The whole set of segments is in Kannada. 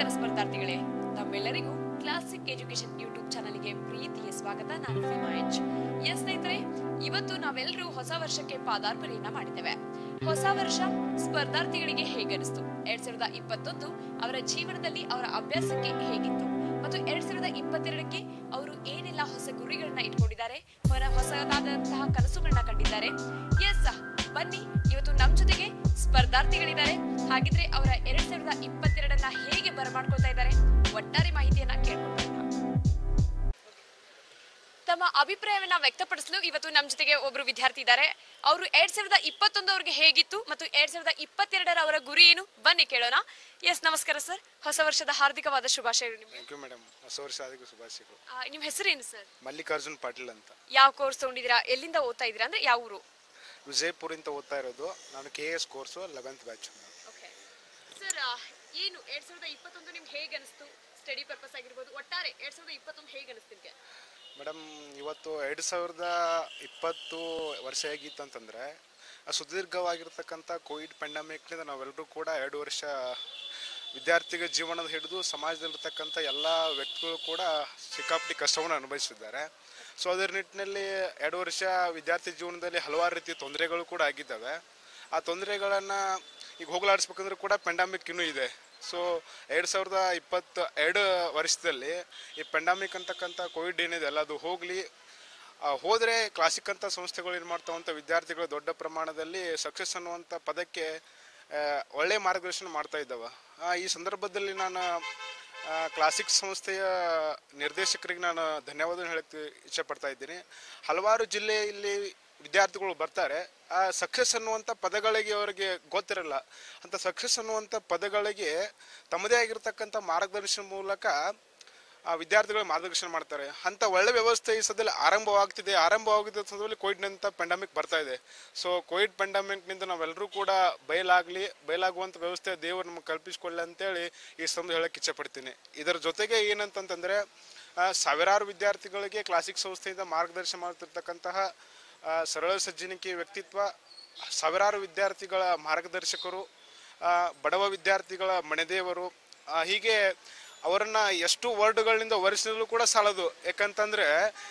ಸ್ಪರ್ಧಾರ್ಥಿಗಳೇ ತಮ್ಮೆಲ್ಲರಿಗೂ ಕ್ಲಾಸಿಕ್ ಎಜುಕೇಶನ್ ಯೂಟ್ಯೂಬ್ ಚಾನಲ್ಗೆ ಪ್ರೀತಿಯ ಸ್ವಾಗತ ನಾನು ಫಿಮಾ ಎಚ್ ಎಸ್ ಸ್ನೇಹಿತರೆ ಇವತ್ತು ನಾವೆಲ್ಲರೂ ಹೊಸ ವರ್ಷಕ್ಕೆ ಪಾದಾರ್ಪಣೆಯನ್ನ ಮಾಡಿದ್ದೇವೆ ಹೊಸ ವರ್ಷ ಸ್ಪರ್ಧಾರ್ಥಿಗಳಿಗೆ ಹೇಗನಿಸ್ತು ಎರಡ್ ಸಾವಿರದ ಇಪ್ಪತ್ತೊಂದು ಅವರ ಜೀವನದಲ್ಲಿ ಅವರ ಅಭ್ಯಾಸಕ್ಕೆ ಹೇಗಿತ್ತು ಮತ್ತು ಎರಡ್ ಸಾವಿರದ ಇಪ್ಪತ್ತೆರಡಕ್ಕೆ ಅವರು ಏನೆಲ್ಲ ಹೊಸ ಗುರಿಗಳನ್ನ ಇಟ್ಕೊಂಡಿದ್ದಾರೆ ಹೊರ ಹೊಸದಾದಂತಹ ಕನಸುಗಳನ್ನ ಕಂಡಿದ್ದಾರೆ ಎಸ್ ಬನ್ನಿ ಇವತ್ತು ನಮ್ ಜೊತೆಗೆ ಸ್ಪರ್ಧಾರ್ಥಿಗಳಿದ್ದಾರೆ ಹಾಗಿದ್ರೆ ಅವರ ಎರಡ್ ಸಾವಿರದ ಇಪ್ಪತ್ತೆರಡನ್ನ ಹೇಗೆ ಬರಮಾಡ್ಕೊಳ್ತಾ ಇದ್ದಾರೆ ಒಟ್ಟಾರೆ ಮಾಹಿತಿಯನ್ನ ಕೇಳ್ಕೊಳ್ತಾ ತಮ್ಮ ಅಭಿಪ್ರಾಯವನ್ನ ವ್ಯಕ್ತಪಡಿಸಲು ಇವತ್ತು ನಮ್ಮ ಜೊತೆಗೆ ಒಬ್ರು ವಿದ್ಯಾರ್ಥಿ ಇದ್ದಾರೆ ಅವರು ಎರಡ್ ಸಾವಿರದ ಇಪ್ಪತ್ತೊಂದು ಅವ್ರಿಗೆ ಹೇಗಿತ್ತು ಮತ್ತು ಎರಡ್ ಸಾವಿರದ ಇಪ್ಪತ್ತೆರಡರ ಅವರ ಗುರಿ ಏನು ಬನ್ನಿ ಕೇಳೋಣ ಎಸ್ ನಮಸ್ಕಾರ ಸರ್ ಹೊಸ ವರ್ಷದ ಹಾರ್ದಿಕವಾದ ಶುಭಾಶಯಗಳು ನಿಮಗೆ ಥ್ಯಾಂಕ್ ಯು ಮೇಡಮ್ ಹೊಸ ವರ್ಷ ಅದಕ್ಕೆ ಶುಭಾಶಯಗಳು ಆ, ನಿಮ್ಮ ಹೆಸರೇನು ಸರ್ ಮಲ್ಲಿಕಾರ್ಜುನ್ ಪಾಟೀಲ್ ಅಂತ ಯಾವ ಕೋರ್ಸ್ ತಗೊಂಡಿದ್ದೀರಾ ಎಲ್ಲಿಂದ ಓದ್ತಾ ಇದ್ದೀರಾ ಅಂದ್ರೆ ಯಾವ ಊರು ವಿಜಯಪುರಿಂದ ಓದ್ತಾ ಇರೋದು ನಾನು K S course eleventh batch sir ಏನು ಎರಡ್ ಸಾವಿರದ ಇಪ್ಪತ್ತೊಂದು ನಿಮ್ಗೆ ಹೇಗೆ ಅನಿಸ್ತು ಸ್ಟಡಿ ಪರ್ಪಸ್ ಆಗಿರ್ಬೋದು ಒಟ್ಟಾರೆ ಎರಡ್ ಸಾವಿರದ ಇಪ್ಪತ್ತೊಂದು ಹೇಗೆ ಅನಿಸ್ತು ನಿಮಗೆ ಮೇಡಮ್ ಇವತ್ತು ಎರಡು ಸಾವಿರದ ಇಪ್ಪತ್ತು ವರ್ಷ ಹೇಗಿತ್ತು ಅಂತಂದರೆ ಸುದೀರ್ಘವಾಗಿರ್ತಕ್ಕಂಥ ಕೋವಿಡ್ ಪೆಂಡಮಿಕ್ನಿಂದ ನಾವೆಲ್ಲರೂ ಕೂಡ ಎರಡು ವರ್ಷ ವಿದ್ಯಾರ್ಥಿಗಳ ಜೀವನದ ಹಿಡಿದು ಸಮಾಜದಲ್ಲಿರ್ತಕ್ಕಂಥ ಎಲ್ಲ ವ್ಯಕ್ತಿಗಳು ಕೂಡ ಸಿಕ್ಕಾಪಟ್ಟಿ ಕಷ್ಟವನ್ನು ಅನುಭವಿಸಿದ್ದಾರೆ ಸೊ ಅದರ ನಿಟ್ಟಿನಲ್ಲಿ ಎರಡು ವರ್ಷ ವಿದ್ಯಾರ್ಥಿ ಜೀವನದಲ್ಲಿ ಹಲವಾರು ರೀತಿಯ ತೊಂದರೆಗಳು ಕೂಡ ಆಗಿದ್ದಾವೆ ಆ ತೊಂದರೆಗಳನ್ನು ಈಗ ಹೋಗಲಾಡಿಸ್ಬೇಕಂದ್ರೆ ಕೂಡ ಪೆಂಡಮಿಕ್ ಇನ್ನೂ ಇದೆ ಸೊ ಎರಡು ಸಾವಿರದ ಇಪ್ಪತ್ತ ಎರಡು ವರ್ಷದಲ್ಲಿ ಈ ಪೆಂಡಮಿಕ್ ಅಂತಕ್ಕಂಥ ಕೋವಿಡ್ ಏನಿದೆ ಅಲ್ಲ ಅದು ಹೋಗಲಿ ಹೋದರೆ ಕ್ಲಾಸಿಕ್ ಅಂತ ಸಂಸ್ಥೆಗಳು ಏನು ಮಾಡ್ತಾವಂತ ವಿದ್ಯಾರ್ಥಿಗಳು ದೊಡ್ಡ ಪ್ರಮಾಣದಲ್ಲಿ ಸಕ್ಸಸ್ ಅನ್ನುವಂಥ ಪದಕ್ಕೆ ಆ, ಒಳ್ಳೆ ಮಾರ್ಗದರ್ಶನ ಮಾಡ್ತಾ ಇದ್ದಾವೆ ಆ, ಈ ಸಂದರ್ಭದಲ್ಲಿ ನಾನು ಆ, ಕ್ಲಾಸಿಕ್ ಸಂಸ್ಥೆಯ ನಿರ್ದೇಶಕರಿಗೆ ನಾನು ಧನ್ಯವಾದ ಹೇಳಕ್ಕೆ ಇಚ್ಛೆಪಡ್ತಾ ಇದ್ದೀನಿ ಹಲವಾರು ಜಿಲ್ಲೆಯಲ್ಲಿ ವಿದ್ಯಾರ್ಥಿಗಳು ಬರ್ತಾರೆ ಆ ಸಕ್ಸಸ್ ಅನ್ನುವಂಥ ಪದಗಳಿಗೆ ಅವರಿಗೆ ಗೊತ್ತಿರಲ್ಲ ಅಂತ ಸಕ್ಸಸ್ ಅನ್ನುವಂಥ ಪದಗಳಿಗೆ ತಮ್ಮದೇ ಆಗಿರ್ತಕ್ಕಂಥ ಮಾರ್ಗದರ್ಶನ ಮೂಲಕ ಆ ವಿದ್ಯಾರ್ಥಿಗಳು ಮಾರ್ಗದರ್ಶನ ಮಾಡ್ತಾರೆ ಅಂತ ಒಳ್ಳೆ ವ್ಯವಸ್ಥೆ ಈ ಸದ್ಯದಲ್ಲಿ ಆರಂಭವಾಗ್ತಿದೆ ಆರಂಭವಾಗಿದೆ ಸಂದರ್ಭದಲ್ಲಿ ಕೋವಿಡ್ ಅಂತ ಪೆಂಡಮಿಕ್ ಬರ್ತಾ ಇದೆ ಸೊ ಕೋವಿಡ್ ಪೆಂಡಮಿಕ್ನಿಂದ ನಾವೆಲ್ಲರೂ ಕೂಡ ಬಯಲಾಗಲಿ ಬಯಲಾಗುವಂಥ ವ್ಯವಸ್ಥೆ ದೇವರು ನಮಗೆ ಕಲ್ಪಿಸಿಕೊಳ್ಳಿ ಅಂತೇಳಿ ಈ ಸಂದರ್ಭ ಹೇಳಕ್ಕೆ ಇಚ್ಛೆಪಡ್ತೀನಿ ಇದರ ಜೊತೆಗೆ ಏನಂತಂತಂದರೆ ಆ, ಸಾವಿರಾರು ವಿದ್ಯಾರ್ಥಿಗಳಿಗೆ ಕ್ಲಾಸಿಕ್ ಸಂಸ್ಥೆಯಿಂದ ಮಾರ್ಗದರ್ಶನ ಮಾಡ್ತಿರ್ತಕ್ಕಂತಹ ಆ, ಸರಳ ಸಜ್ಜನಿಕೆ ವ್ಯಕ್ತಿತ್ವ ಸಾವಿರಾರು ವಿದ್ಯಾರ್ಥಿಗಳ ಮಾರ್ಗದರ್ಶಕರು ಆ, ಬಡವ ವಿದ್ಯಾರ್ಥಿಗಳ ಮನೆದೇವರು ಆ, ಹೀಗೆ ಅವರನ್ನ ಎಷ್ಟು ವರ್ಡ್ಗಳಿಂದ ವರ್ಣಿಸಲು ಕೂಡ ಸಾಲದು ಯಾಕಂತಂದ್ರೆ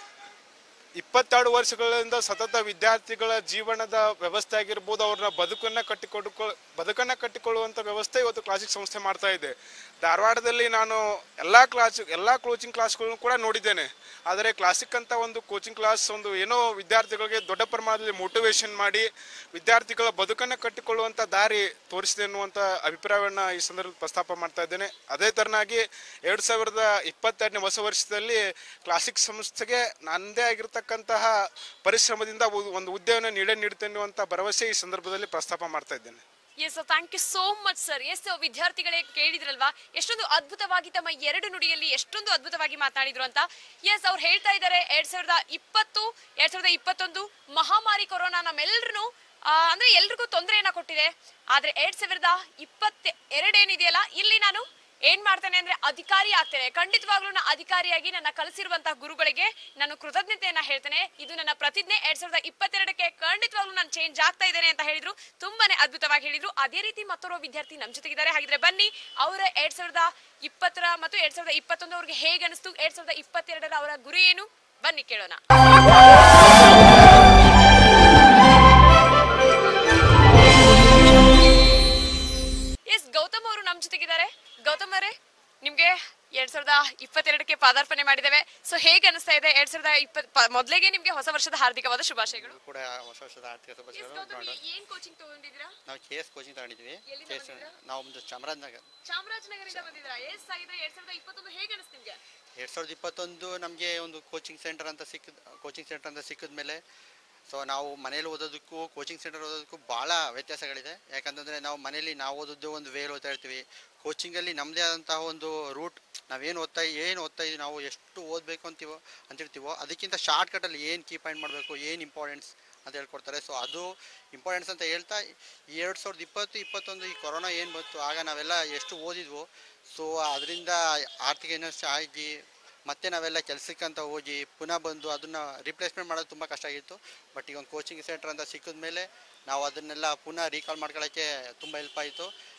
ಇಪ್ಪತ್ತೆರಡು ವರ್ಷಗಳಿಂದ ಸತತ ವಿದ್ಯಾರ್ಥಿಗಳ ಜೀವನದ ವ್ಯವಸ್ಥೆ ಆಗಿರ್ಬೋದು ಅವ್ರನ್ನ ಬದುಕನ್ನ ಕಟ್ಟಿಕೊಂಡು ಬದುಕನ್ನ ಕಟ್ಟಿಕೊಳ್ಳುವಂಥ ವ್ಯವಸ್ಥೆ ಇವತ್ತು ಕ್ಲಾಸಿಕ್ ಸಂಸ್ಥೆ ಮಾಡ್ತಾ ಇದೆ ಧಾರವಾಡದಲ್ಲಿ ನಾನು ಎಲ್ಲ ಕ್ಲಾಸ್ ಎಲ್ಲ ಕೋಚಿಂಗ್ ಕ್ಲಾಸ್ಗಳನ್ನು ಕೂಡ ನೋಡಿದ್ದೇನೆ ಆದರೆ ಕ್ಲಾಸಿಕ್ ಅಂತ ಒಂದು ಕೋಚಿಂಗ್ ಕ್ಲಾಸ್ ಒಂದು ಏನೋ ವಿದ್ಯಾರ್ಥಿಗಳಿಗೆ ದೊಡ್ಡ ಪ್ರಮಾಣದಲ್ಲಿ ಮೋಟಿವೇಶನ್ ಮಾಡಿ ವಿದ್ಯಾರ್ಥಿಗಳ ಬದುಕನ್ನು ಕಟ್ಟಿಕೊಳ್ಳುವಂಥ ದಾರಿ ತೋರಿಸಿದೆ ಅನ್ನುವಂಥ ಅಭಿಪ್ರಾಯವನ್ನು ಈ ಸಂದರ್ಭದಲ್ಲಿ ಪ್ರಸ್ತಾಪ ಮಾಡ್ತಾ ಇದ್ದೇನೆ ಅದೇ ತರನಾಗಿ ಎರಡು ಸಾವಿರದ ಇಪ್ಪತ್ತೆರಡನೇ ಹೊಸ ವರ್ಷದಲ್ಲಿ ಕ್ಲಾಸಿಕ್ ಸಂಸ್ಥೆಗೆ ನನ್ನದೇ ಆಗಿರ್ತಕ್ಕಂತಹ ಪರಿಶ್ರಮದಿಂದ ಒಂದು- ಒಂದು ಹುದ್ದೆಯನ್ನು ನೀಡೇ ನೀಡುತ್ತೇನೆ ಅನ್ನುವಂಥ ಭರವಸೆ ಈ ಸಂದರ್ಭದಲ್ಲಿ ಪ್ರಸ್ತಾಪ ಮಾಡ್ತಾ ಇದ್ದೇನೆ yes thank you so much sir yes ವಿದ್ಯಾರ್ಥಿಗಳೇ ಕೇಳಿದ್ರಲ್ವಾ ಎಷ್ಟೊಂದು ಅದ್ಭುತವಾಗಿ ತಮ್ಮ ಎರಡು ನುಡಿಯಲ್ಲಿ ಎಷ್ಟೊಂದು ಅದ್ಭುತವಾಗಿ ಮಾತಾಡಿದ್ರು ಅಂತ ಎಸ್ ಅವ್ರು ಹೇಳ್ತಾ ಇದ್ದಾರೆ ಎರಡ್ ಸಾವಿರದ ಇಪ್ಪತ್ತು ಎರಡ್ ಸಾವಿರದ ಇಪ್ಪತ್ತೊಂದು ಮಹಾಮಾರಿ ಕೊರೋನಾ ನಮ್ಮೆಲ್ಲರೂ ಅಂದ್ರೆ ಎಲ್ರಿಗೂ ತೊಂದರೆಯನ್ನ ಕೊಟ್ಟಿದೆ ಆದ್ರೆ ಎರಡ್ ಸಾವಿರದ ಇಪ್ಪತ್ತ ಎರಡೇನಿದೆಯಲ್ಲ ಇಲ್ಲಿ ನಾನು ಏನ್ ಮಾಡ್ತೇನೆ ಅಂದ್ರೆ ಅಧಿಕಾರಿ ಆಗ್ತೇನೆ ಖಂಡಿತವಾಗ್ಲೂ ನಾನು ಅಧಿಕಾರಿಯಾಗಿ ನನ್ನ ಕಲಿಸಿರುವಂತಹ ಗುರುಗಳಿಗೆ ನಾನು ಕೃತಜ್ಞತೆಯನ್ನ ಹೇಳ್ತೇನೆ ಇದು ನನ್ನ ಪ್ರತಿಜ್ಞೆ ಎರಡ್ ಸಾವಿರದ ಇಪ್ಪತ್ತೆರಡಕ್ಕೆ ಖಂಡಿತವಾಗ್ಲೂ ನಾನು ಚೇಂಜ್ ಆಗ್ತಾ ಇದ್ದೇನೆ ಅಂತ ಹೇಳಿದ್ರು ತುಂಬಾನೇ ಅದ್ಭುತವಾಗಿ ಹೇಳಿದ್ರು ಅದೇ ರೀತಿ ಮತ್ತೋರ್ವ ವಿದ್ಯಾರ್ಥಿ ನಮ್ ಜೊತೆಗಿದ್ದಾರೆ ಹಾಗಿದ್ರೆ ಬನ್ನಿ ಅವರ ಎರಡ್ ಸಾವಿರದ ಇಪ್ಪತ್ತರ ಮತ್ತು ಎರಡ್ ಸಾವಿರದ ಇಪ್ಪತ್ತೊಂದು ಅವ್ರಿಗೆ ಹೇಗೆ ಅನಿಸ್ತು ಎರಡ್ ಸಾವಿರದ ಇಪ್ಪತ್ತೆರಡರ ಅವರ ಗುರಿ ಏನು ಬನ್ನಿ ಕೇಳೋಣ ಎಸ್ ಗೌತಮ್ ಅವರು ನಮ್ ಜೊತೆಗಿದ್ದಾರೆ ಗೌತಮ್ ಅವರೇ ನಿಮ್ಗೆ ಎರಡ್ ಸಾವಿರದ ಇಪ್ಪತ್ತೆರಡಕ್ಕೆ ಪಾದಾರ್ಪಣೆ ಮಾಡಿದ್ದೇವೆ ಸೊ ಹೇಗೆ ಅನಿಸ್ತಾ ಇದೆ ಎರಡ್ ಸಾವಿರದ ಇಪ್ಪತ್ ಪ- ಮೊದ್ಲಿಗೆ ನಿಮ್ಗೆ ಹೊಸ ವರ್ಷದ ಹಾರ್ದಿಕವಾದ ಶುಭಾಶಯಗಳು ಕೂಡ ಹೊಸ ವರ್ಷದ ಆರ್ಥಿಕ ಎಸ್ ಶುಭಾಶಯಗಳು ಗೌತಮ್ ನೋಡೋಣ ಏನ್ ಕೋಚಿಂಗ್ ತಗೊಂಡಿದ್ದೀರಾ ನಾವು ಕೆ ಎಸ್ ಕೋಚಿಂಗ್ ತಗೊಂಡಿದ್ವಿ ಎಲ್ಲಿಂದ ಕೆ ಎಸ್ ಬಂದಿದ್ದೀರಾ? ನಾವು ಒಂದು ಚಾಮರಾಜನಗರ ಚಾಮರಾಜನಗರದಿಂದ ಬಂದಿದ್ದೀರಾ ಎಸ್ ಆಗಿದ್ರೆ ಎರಡ್ ಸಾವಿರದ ಇಪ್ಪತ್ತೊಂದು ಹೇಗೆ ಅನಿಸ್ತು ನಿಮ್ಗೆ ಎರಡು ಸಾವಿರದ ಇಪ್ಪತ್ತೊಂದು ನಮಗೆ ಒಂದು ಕೋಚಿಂಗ್ ಸೆಂಟರ್ ಅಂತ ಸಿಕ್ಕಿದ ಕೋಚಿಂಗ್ ಸೆಂಟರ್ ಅಂತ ಸಿಕ್ಕಿದ ಮೇಲೆ ಸೊ ನಾವು ಮನೇಲಿ ಓದೋದಕ್ಕೂ ಕೋಚಿಂಗ್ ಸೆಂಟರ್ ಓದೋದಕ್ಕೂ ಭಾಳ ವ್ಯತ್ಯಾಸಗಳಿದೆ ಯಾಕಂತಂದರೆ ನಾವು ಮನೇಲಿ ನಾವು ಓದೋದು ಒಂದು ವೇಲ್ ಓದ್ತಾ ಇರ್ತೀವಿ ಕೋಚಿಂಗಲ್ಲಿ ನಮ್ಮದೇ ಆದಂತಹ ಒಂದು ರೂಟ್ ನಾವೇನು ಓದ್ತಾ ಏನು ಓದ್ತಾ ಇದೀವಿ ನಾವು ಎಷ್ಟು ಓದಬೇಕು ಅಂತೀವೋ ಅಂತಿರ್ತೀವೋ ಅದಕ್ಕಿಂತ ಶಾರ್ಟ್ಕಟಲ್ಲಿ ಏನು ಕೀ ಪಾಯಿಂಟ್ ಮಾಡಬೇಕು ಏನು ಇಂಪಾರ್ಟೆನ್ಸ್ ಅಂತ ಹೇಳ್ಕೊಡ್ತಾರೆ ಸೊ ಅದು ಇಂಪಾರ್ಟೆನ್ಸ್ ಅಂತ ಹೇಳ್ತಾ ಈ ಎರಡು ಸಾವಿರದ ಇಪ್ಪತ್ತು ಇಪ್ಪತ್ತೊಂದು ಈ ಕೊರೋನಾ ಏನು ಬಂತು ಆಗ ನಾವೆಲ್ಲ ಎಷ್ಟು ಓದಿದ್ವೋ ಸೊ ಅದರಿಂದ ಆರ್ಥಿಕ ನಷ್ಟ ಆಗಿ ಮತ್ತೆ ನಾವೆಲ್ಲ ಕೆಲಸಕ್ಕೆ ಅಂತ ಹೋಗಿ ಪುನಃ ಬಂದು ಅದನ್ನು ರಿಪ್ಲೇಸ್ಮೆಂಟ್ ಮಾಡೋದು ತುಂಬ ಕಷ್ಟ ಆಗಿತ್ತು ಬಟ್ ಈಗ ಒಂದು ಕೋಚಿಂಗ್ ಸೆಂಟರ್ ಅಂತ ಸಿಕ್ಕಿದ ಮೇಲೆ ನಾವು ಅದನ್ನೆಲ್ಲ ಪುನಃ ರೀಕಾಲ್ ಮಾಡ್ಕೊಳ್ಳೋಕ್ಕೆ ತುಂಬ ಹೆಲ್ಪ್ ಆಯಿತು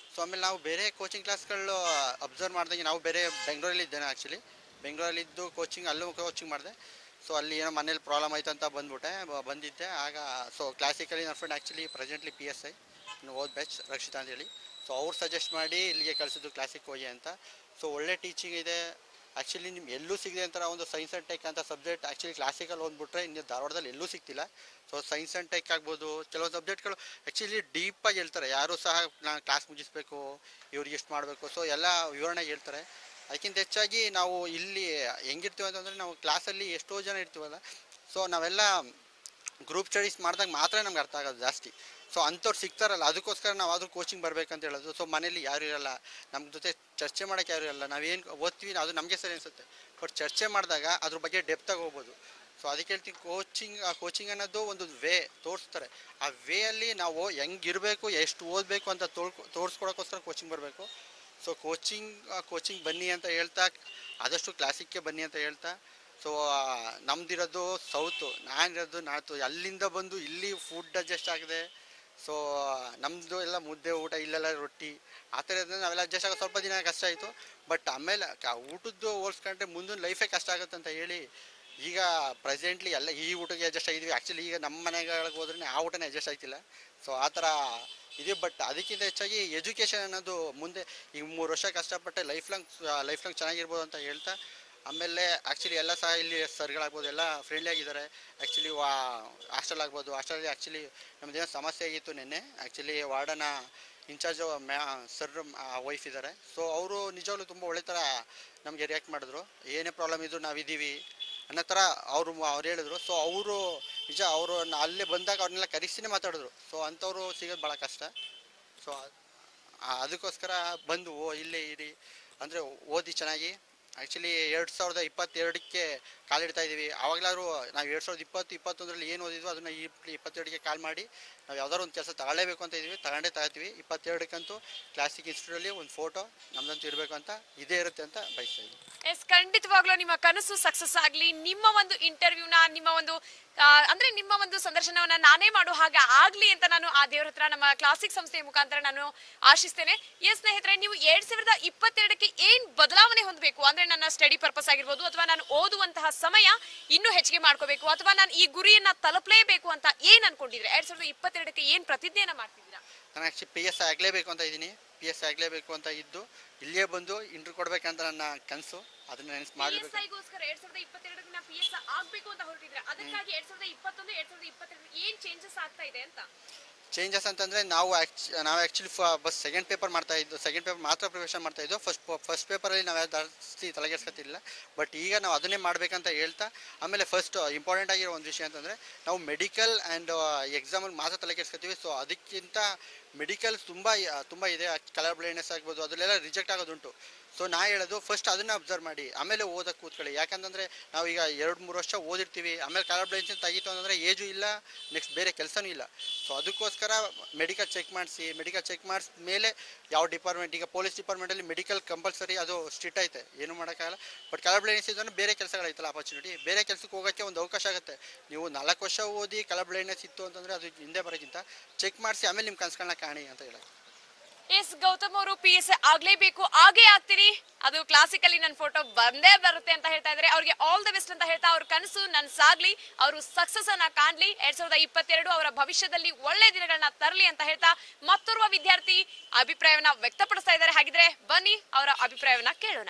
ಸೊ ಆಮೇಲೆ ನಾವು ಬೇರೆ ಕೋಚಿಂಗ್ ಕ್ಲಾಸ್ಗಳು ಅಬ್ಸರ್ವ್ ಮಾಡಿದಂಗೆ ನಾವು ಬೇರೆ ಬೆಂಗಳೂರಲ್ಲಿ ಇದ್ದೇನೆ ಆ್ಯಕ್ಚುಲಿ ಬೆಂಗಳೂರಲ್ಲಿದ್ದು ಕೋಚಿಂಗ್ ಅಲ್ಲೂ ಕೋಚಿಂಗ್ ಮಾಡಿದೆ ಸೊ ಅಲ್ಲಿ ಏನೋ ಮನೇಲಿ ಪ್ರಾಬ್ಲಮ್ ಆಯ್ತು ಅಂತ ಬಂದ್ಬಿಟ್ಟೆ ಬ- ಬಂದಿದ್ದೆ ಆಗ ಸೊ ಕ್ಲಾಸಿಕಲಿ ನನ್ನ friend actually presently P S I ಇನ್ನು ಓದ್ ಬ್ಯಾಚ್ ರಕ್ಷಿತಾ ಅಂತೇಳಿ ಸೊ ಅವ್ರು ಸಜೆಸ್ಟ್ ಮಾಡಿ ಇಲ್ಲಿಗೆ ಕಳಿಸಿದ್ದು ಕ್ಲಾಸಿಕ್ ಹೋಗಿ ಅಂತ ಸೊ ಒಳ್ಳೆ ಟೀಚಿಂಗ್ ಇದೆ ಆ್ಯಕ್ಚುಲಿ ನಿಮ್ಗೆ ಎಲ್ಲೂ ಸಿಗದೆ ಅಂತ ಒಂದು ಸೈನ್ಸ್ ಆ್ಯಂಡ್ ಟೆಕ್ ಅಂತ ಸಬ್ಜೆಕ್ಟ್ ಆ್ಯಕ್ಚುಲಿ ಕ್ಲಾಸಿಕಲ್ ಓದ್ಬಿಟ್ರೆ ಇನ್ನು ಧಾರವಾಡದಲ್ಲಿ ಎಲ್ಲೂ ಸಿಗ್ತಿಲ್ಲ ಸೊ ಸೈನ್ಸ್ ಆ್ಯಂಡ್ ಟೆಕ್ ಆಗ್ಬೋದು ಕೆಲವೊಂದು ಸಬ್ಜೆಕ್ಟ್ಗಳು ಆ್ಯಕ್ಚುಲಿ ಡೀಪಾಗಿ ಹೇಳ್ತಾರೆ ಯಾರು ಸಹ ನಾನು ಕ್ಲಾಸ್ ಮುಗಿಸ್ಬೇಕು ಇವ್ರಿಗೆ ಎಷ್ಟು ಮಾಡಬೇಕು ಸೊ ಎಲ್ಲ ವಿವರಣೆ ಹೇಳ್ತಾರೆ ಅದಕ್ಕಿಂತ ಹೆಚ್ಚಾಗಿ ನಾವು ಇಲ್ಲಿ ಹೆಂಗಿರ್ತೀವಿ ಅಂತಂದರೆ ನಾವು ಕ್ಲಾಸಲ್ಲಿ ಎಷ್ಟೋ ಜನ ಇರ್ತೀವಲ್ಲ ಸೊ ನಾವೆಲ್ಲ ಗ್ರೂಪ್ ಸ್ಟಡೀಸ್ ಮಾಡಿದಾಗ ಮಾತ್ರ ನಮ್ಗೆ ಅರ್ಥ ಆಗೋದು ಜಾಸ್ತಿ ಸೊ ಅಂಥವ್ರು ಸಿಗ್ತಾರಲ್ಲ ಅದಕ್ಕೋಸ್ಕರ ನಾವು ಆದರೂ ಕೋಚಿಂಗ್ ಬರಬೇಕಂತ ಹೇಳೋದು ಸೊ ಮನೇಲಿ ಯಾರು ಇರಲ್ಲ ನಮ್ಮ ಜೊತೆ ಚರ್ಚೆ ಮಾಡೋಕ್ಕೆ ಯಾರು ಇರಲ್ಲ ನಾವೇನು ಓದ್ತೀವಿ ಅದು ನಮಗೆ ಸರಿ ಅನಿಸುತ್ತೆ ಬಟ್ ಚರ್ಚೆ ಮಾಡಿದಾಗ ಅದ್ರ ಬಗ್ಗೆ ಡೆಪ್ತಾಗಿ ಹೋಗ್ಬೋದು ಸೊ ಅದಕ್ಕೆ ಹೇಳ್ತೀನಿ ಕೋಚಿಂಗ್ ಆ ಕೋಚಿಂಗ್ ಅನ್ನೋದು ಒಂದು ವೇ ತೋರಿಸ್ತಾರೆ ಆ ವೇ ಅಲ್ಲಿ ನಾವು ಹೆಂಗಿರಬೇಕು ಎಷ್ಟು ಓದಬೇಕು ಅಂತ ತೋಳ್ಕೊ ತೋರಿಸ್ಕೊಡೋಕ್ಕೋಸ್ಕರ ಕೋಚಿಂಗ್ ಬರಬೇಕು ಸೊ ಕೋಚಿಂಗ್ ಕೋಚಿಂಗ್ ಬನ್ನಿ ಅಂತ ಹೇಳ್ತಾ ಆದಷ್ಟು ಕ್ಲಾಸಿಕ್ಕೆ ಬನ್ನಿ ಅಂತ ಹೇಳ್ತಾ ಸೊ ನಮ್ದಿರೋದು ಸೌತು ನಾನಿರೋದು ನಾರ್ತು ಅಲ್ಲಿಂದ ಬಂದು ಇಲ್ಲಿ ಫುಡ್ ಅಡ್ಜಸ್ಟ್ ಆಗಿದೆ ಸೊ ನಮ್ಮದು ಎಲ್ಲ ಮುದ್ದೆ ಊಟ ಇಲ್ಲೆಲ್ಲ ರೊಟ್ಟಿ ಆ ಥರ ಇರೋದ್ರಿಂದ ನಾವೆಲ್ಲ ಅಡ್ಜಸ್ಟ್ ಆಗೋ ಸ್ವಲ್ಪ ದಿನ ಕಷ್ಟ ಆಯಿತು ಬಟ್ ಆಮೇಲೆ ಕ- ಊಟದ್ದು ಹೋಲ್ಸ್ಕೊಂಡ್ರೆ ಮುಂದಿನ ಲೈಫೇ ಕಷ್ಟ ಆಗುತ್ತೆ ಅಂತ ಹೇಳಿ ಈಗ ಪ್ರೆಸೆಂಟ್ಲಿ ಎಲ್ಲ ಈ ಊಟಕ್ಕೆ ಅಡ್ಜಸ್ಟ್ ಆಗಿದ್ವಿ ಆ್ಯಕ್ಚುಲಿ ಈಗ ನಮ್ಮ ಮನೆಗಳಿಗೆ ಹೋದ್ರೆ ಆ ಊಟನೇ ಅಡ್ಜಸ್ಟ್ ಆಗ್ತಿಲ್ಲ ಸೊ ಆ ಥರ ಇದೆ ಬಟ್ ಅದಕ್ಕಿಂತ ಹೆಚ್ಚಾಗಿ ಎಜುಕೇಷನ್ ಅನ್ನೋದು ಮುಂದೆ ಈಗ ಮೂರು ವರ್ಷ ಕಷ್ಟಪಟ್ಟೆ ಲೈಫ್ ಲಾಂಗ್ ಲೈಫ್ ಲಾಂಗ್ ಚೆನ್ನಾಗಿರ್ಬೋದು ಅಂತ ಹೇಳ್ತಾ ಆಮೇಲೆ ಆ್ಯಕ್ಚುಲಿ ಎಲ್ಲ ಸಹ ಇಲ್ಲಿ ಸರ್ಗಳಾಗ್ಬೋದು ಎಲ್ಲ ಫ್ರೆಂಡ್ಲಿ ಆಗಿದ್ದಾರೆ ಆ್ಯಕ್ಚುಲಿ ವಾ ಹಾಸ್ಟೆಲ್ ಆಗ್ಬೋದು ಹಾಸ್ಟೆಲಲ್ಲಿ ಆ್ಯಕ್ಚುಲಿ ನಮ್ಮದೇನೋ ಸಮಸ್ಯೆ ಆಗಿತ್ತು ನಿನ್ನೆ ಆ್ಯಕ್ಚುಲಿ ವಾರ್ಡನ ಇನ್ಚಾರ್ಜು ಮ್ಯಾ ಸರ್ ವೈಫ್ ಇದ್ದಾರೆ ಸೊ ಅವರು ನಿಜವಾಗ್ಲೂ ತುಂಬ ಒಳ್ಳೆ ಥರ ನಮಗೆ ರಿಯಾಕ್ಟ್ ಮಾಡಿದ್ರು ಏನೇ ಪ್ರಾಬ್ಲಮ್ ಇದ್ರು ನಾವಿದ್ದೀವಿ ಅನ್ನೋ ಥರ ಅವರು ಅವ್ರು ಹೇಳಿದ್ರು ಸೊ ಅವರು ನಿಜ ಅವರು ಅಲ್ಲೇ ಬಂದಾಗ ಅವ್ರನ್ನೆಲ್ಲ ಕರೆಸಿನೇ ಮಾತಾಡಿದ್ರು ಸೊ ಅಂಥವ್ರು ಸಿಗೋದು ಭಾಳ ಕಷ್ಟ ಸೊ ಅದಕ್ಕೋಸ್ಕರ ಬಂದು ಓ ಇಲ್ಲೇ ಇರಿ ಅಂದರೆ ಓದಿ ಚೆನ್ನಾಗಿ ಆ್ಯಕ್ಚುಲಿ ಎರಡು ಸಾವಿರದ ಇಪ್ಪತ್ತೆರಡಕ್ಕೆ ಕಾಲಿಡ್ತಾ ಇದ್ದೀವಿ ಆವಾಗಲಾದ್ರು ನಾವು ಎರಡು ಸಾವಿರದ ಇಪ್ಪತ್ತು ಇಪ್ಪತ್ತೊಂದರಲ್ಲಿ ಏನು ಓದಿದ್ವು ಅದನ್ನು ಈ ಇಪ್ಪತ್ತೆರಡಕ್ಕೆ ಕಾಲ್ ಮಾಡಿ ನಾವು ಯಾವ್ದಾದ್ರು ಒಂದು ಕೆಲಸ ತಗೊಳ್ಳೇಬೇಕು ಅಂತ ಇದ್ದೀವಿ ತಗೊಂಡೇ ತಗೋತೀವಿ ಇಪ್ಪತ್ತೆರಡಕ್ಕಂತೂ ಕ್ಲಾಸಿಕ್ ಇನ್ಸ್ಟಿಟ್ಯೂಟಲ್ಲಿ ಒಂದು ಫೋಟೋ ನಮ್ದಂತೂ ಇರಬೇಕು ಅಂತ ಇದೇ ಇರುತ್ತೆ ಅಂತ ಬಯಸ್ತಾ ಇದ್ದೀನಿ ಎಸ್ ಖಂಡಿತವಾಗ್ಲೂ ನಿಮ್ಮ ಕನಸು ಸಕ್ಸಸ್ ಆಗ್ಲಿ ನಿಮ್ಮ ಒಂದು ಇಂಟರ್ವ್ಯೂನ ನಿಮ್ಮ ಒಂದು ಆ, ಅಂದ್ರೆ ನಿಮ್ಮ ಒಂದು ಸಂದರ್ಶನವನ್ನ ನಾನೇ ಮಾಡೋ ಹಾಗೆ ಆಗ್ಲಿ ಅಂತ ನಾನು ಆ ದೇವ್ರ ಹತ್ರ ನಮ್ಮ ಕ್ಲಾಸಿಕ್ ಸಂಸ್ಥೆಯ ಮುಖಾಂತರ ನಾನು ಆಶಿಸ್ತೇನೆ ಎಸ್ ಸ್ನೇಹಿತರೆ ನೀವು ಎರಡ್ ಸಾವಿರದ ಇಪ್ಪತ್ತೆರಡಕ್ಕೆ ಏನ್ ಬದಲಾವಣೆ ಹೊಂದಬೇಕು ಅಂದ್ರೆ ನನ್ನ ಸ್ಟಡಿ ಪರ್ಪಸ್ ಆಗಿರ್ಬೋದು ಅಥವಾ ನಾನು ಓದುವಂತಹ ಸಮಯ ಇನ್ನೂ ಹೆಚ್ಚಿಗೆ ಮಾಡ್ಕೋಬೇಕು ಅಥವಾ ನಾನು ಈ ಗುರಿಯನ್ನ ತಲುಪಲೇಬೇಕು ಅಂತ ಏನ್ ಅನ್ಕೊಂಡಿದ್ರೆ ಎರಡ್ ಸಾವಿರದ ಇಪ್ಪತ್ತೆರಡಕ್ಕೆ ಏನ್ ಪ್ರತಿಜ್ಞೆಯನ್ನ ಮಾಡ್ತಿದ್ದೀರಾ ನಾನು ಆ್ಯಕ್ಚುಲಿ ಪಿ ಎಸ್ ಆಗಲೇಬೇಕು ಅಂತ ಇದ್ದೀನಿ ಪಿ ಎಸ್ ಆಗಲೇಬೇಕು ಅಂತ ಇದ್ದು ಇಲ್ಲೇ ಬಂದು ಇಂಟ್ರ್ ಕೊಡಬೇಕಂತ ನನ್ನ ಕನಸು ಅದನ್ನ ನೆನೆಸ್ ಮಾಡಲೇಬೇಕು ಪಿಎಸ್ಐಗೋಸ್ಕರ ಎರಡ್ ಸಾವಿರದ ಇಪ್ಪತ್ತೆರಡಕ್ಕೆ ನಾ ಪಿ ಎಸ್ ಆಗ್ಬೇಕು ಅಂತ ಹೊರಟಿದ್ರೆ ಅದಕ್ಕಾಗಿ ಎರಡ್ ಸಾವಿರದ ಇಪ್ಪತ್ತೊಂದು ಎರಡ್ ಸಾವಿರದ ಇಪ್ಪತ್ತೆರಡು ಏನ್ ಚೇಂಜಸ್ ಆಗ್ತಾ ಇದೆ ಅಂತ ಚೇಂಜಸ್ ಅಂತಂದರೆ ನಾವು ಆ್ಯಕ್ಚ್ ನಾವು ಆ್ಯಕ್ಚುಲಿ ಬಸ್ ಸೆಕೆಂಡ್ ಪೇಪರ್ ಮಾಡ್ತಾ ಇದ್ದು ಸೆಕೆಂಡ್ ಪೇಪರ್ ಮಾತ್ರ ಪ್ರಿಪರೇಷನ್ ಮಾಡ್ತಾ ಇದ್ದು ಫಸ್ಟ್ ಫಸ್ಟ್ ಪೇಪರಲ್ಲಿ ನಾವು ಯಾವ್ದು ಜಾಸ್ತಿ ತಲೆಗೆಡ್ಸ್ಕೊತಿಲ್ಲ ಬಟ್ ಈಗ ನಾವು ಅದನ್ನೇ ಮಾಡಬೇಕಂತ ಹೇಳ್ತಾ ಆಮೇಲೆ ಫಸ್ಟ್ ಇಂಪಾರ್ಟೆಂಟ್ ಆಗಿರೋ ಒಂದು ವಿಷಯ ಅಂತಂದರೆ ನಾವು ಮೆಡಿಕಲ್ ಆ್ಯಂಡ್ ಎಕ್ಸಾಮಲ್ಲಿ ಮಾತ್ರ ತಲೆಗೆಡ್ಸ್ಕೊತೀವಿ ಸೊ ಅದಕ್ಕಿಂತ ಮೆಡಿಕಲ್ ತುಂಬ ತುಂಬ ಇದೆ ಕಲರ್ ಬ್ಲೈಂಡ್ನೆಸ್ ಆಗ್ಬೋದು ಅದರಲ್ಲೆಲ್ಲ ರಿಜೆಕ್ಟ್ ಆಗೋದುಂಟು ಸೊ ನಾ ಹೇಳೋದು ಫಸ್ಟ್ ಅದನ್ನ ಅಬ್ಸರ್ವ್ ಮಾಡಿ ಆಮೇಲೆ ಓದಕ್ಕೆ ಕೂತ್ಕೊಳ್ಳಿ ಯಾಕಂತಂದರೆ ನಾವು ಈಗ ಎರಡು ಮೂರು ವರ್ಷ ಓದಿರ್ತೀವಿ ಆಮೇಲೆ ಕಲರ್ ಬ್ಲೈಂಡ್ಸ್ ತೆಗಿತು ಅಂತಂದರೆ ಏಜು ಇಲ್ಲ ನೆಕ್ಸ್ಟ್ ಬೇರೆ ಕೆಲಸನೂ ಇಲ್ಲ ಸೊ ಅದಕ್ಕೋಸ್ಕರ ಮೆಡಿಕಲ್ ಚೆಕ್ ಮಾಡಿಸಿ ಮೆಡಿಕಲ್ ಚೆಕ್ ಮಾಡಿಸ್ ಮೇಲೆ ಯಾವ ಡಿಪಾರ್ಟ್ಮೆಂಟ್ ಈಗ ಪೊಲೀಸ್ ಡಿಪಾರ್ಟ್ಮೆಂಟಲ್ಲಿ ಮೆಡಿಕಲ್ ಕಂಪಲ್ಸರಿ ಅದು ಸ್ಟ್ರಿಕ್ಟ್ ಐತೆ ಏನು ಮಾಡೋಕ್ಕಾಗಲ್ಲ ಬಟ್ ಕಲರ್ ಬ್ಲೈಂಡ್ನೆಸ್ ಇದ್ರೆ ಬೇರೆ ಕೆಲಸಗಳೈತಲ್ಲ ಆಪರ್ಚುನಿಟಿ ಬೇರೆ ಕೆಲಸಕ್ಕೆ ಹೋಗೋಕ್ಕೆ ಒಂದು ಅವಕಾಶ ಆಗುತ್ತೆ ನೀವು ನಾಲ್ಕು ವರ್ಷ ಓದಿ ಕಲರ್ ಬ್ಲೈಂಡ್ನೆಸ್ ಇತ್ತು ಅಂತಂದರೆ ಅದು ಹಿಂದೆ ಬರೋಕ್ಕಿಂತ ಚೆಕ್ ಮಾಡಿಸಿ ಆಮೇಲೆ ನಿಮ್ಮ ಕನ್ಸುಗಳನ್ನ ಕಾಣಿ ಅಂತ ಹೇಳೋದು ಎಸ್ ಗೌತಮ್ ಅವರು ಪಿ ಎಸ್ ಆಗ್ಲೇಬೇಕು ಆಗೇ ಆಗ್ತೀನಿ ಅದು ಕ್ಲಾಸಿಕಲಿ ನನ್ನ ಫೋಟೋ ಬಂದೇ ಬರುತ್ತೆ ಅಂತ ಹೇಳ್ತಾ ಇದ್ದಾರೆ ಅವ್ರಿಗೆ ಆಲ್ ದ ಬೆಸ್ಟ್ ಅಂತ ಹೇಳ್ತಾ ಅವ್ರ ಕನಸು ನನ್ ಸಾಗ್ಲಿ ಅವರು ಸಕ್ಸಸ್ ಅನ್ನ ಕಾಣ್ಲಿ ಎರಡ್ ಸಾವಿರದ ಇಪ್ಪತ್ತೆರಡು ಅವರ ಭವಿಷ್ಯದಲ್ಲಿ ಒಳ್ಳೆ ದಿನಗಳನ್ನ ತರಲಿ ಅಂತ ಹೇಳ್ತಾ ಮತ್ತೋರ್ವ ವಿದ್ಯಾರ್ಥಿ ಅಭಿಪ್ರಾಯವನ್ನ ವ್ಯಕ್ತಪಡಿಸ್ತಾ ಇದ್ದಾರೆ ಹಾಗಿದ್ರೆ ಬನ್ನಿ ಅವರ ಅಭಿಪ್ರಾಯವನ್ನ ಕೇಳೋಣ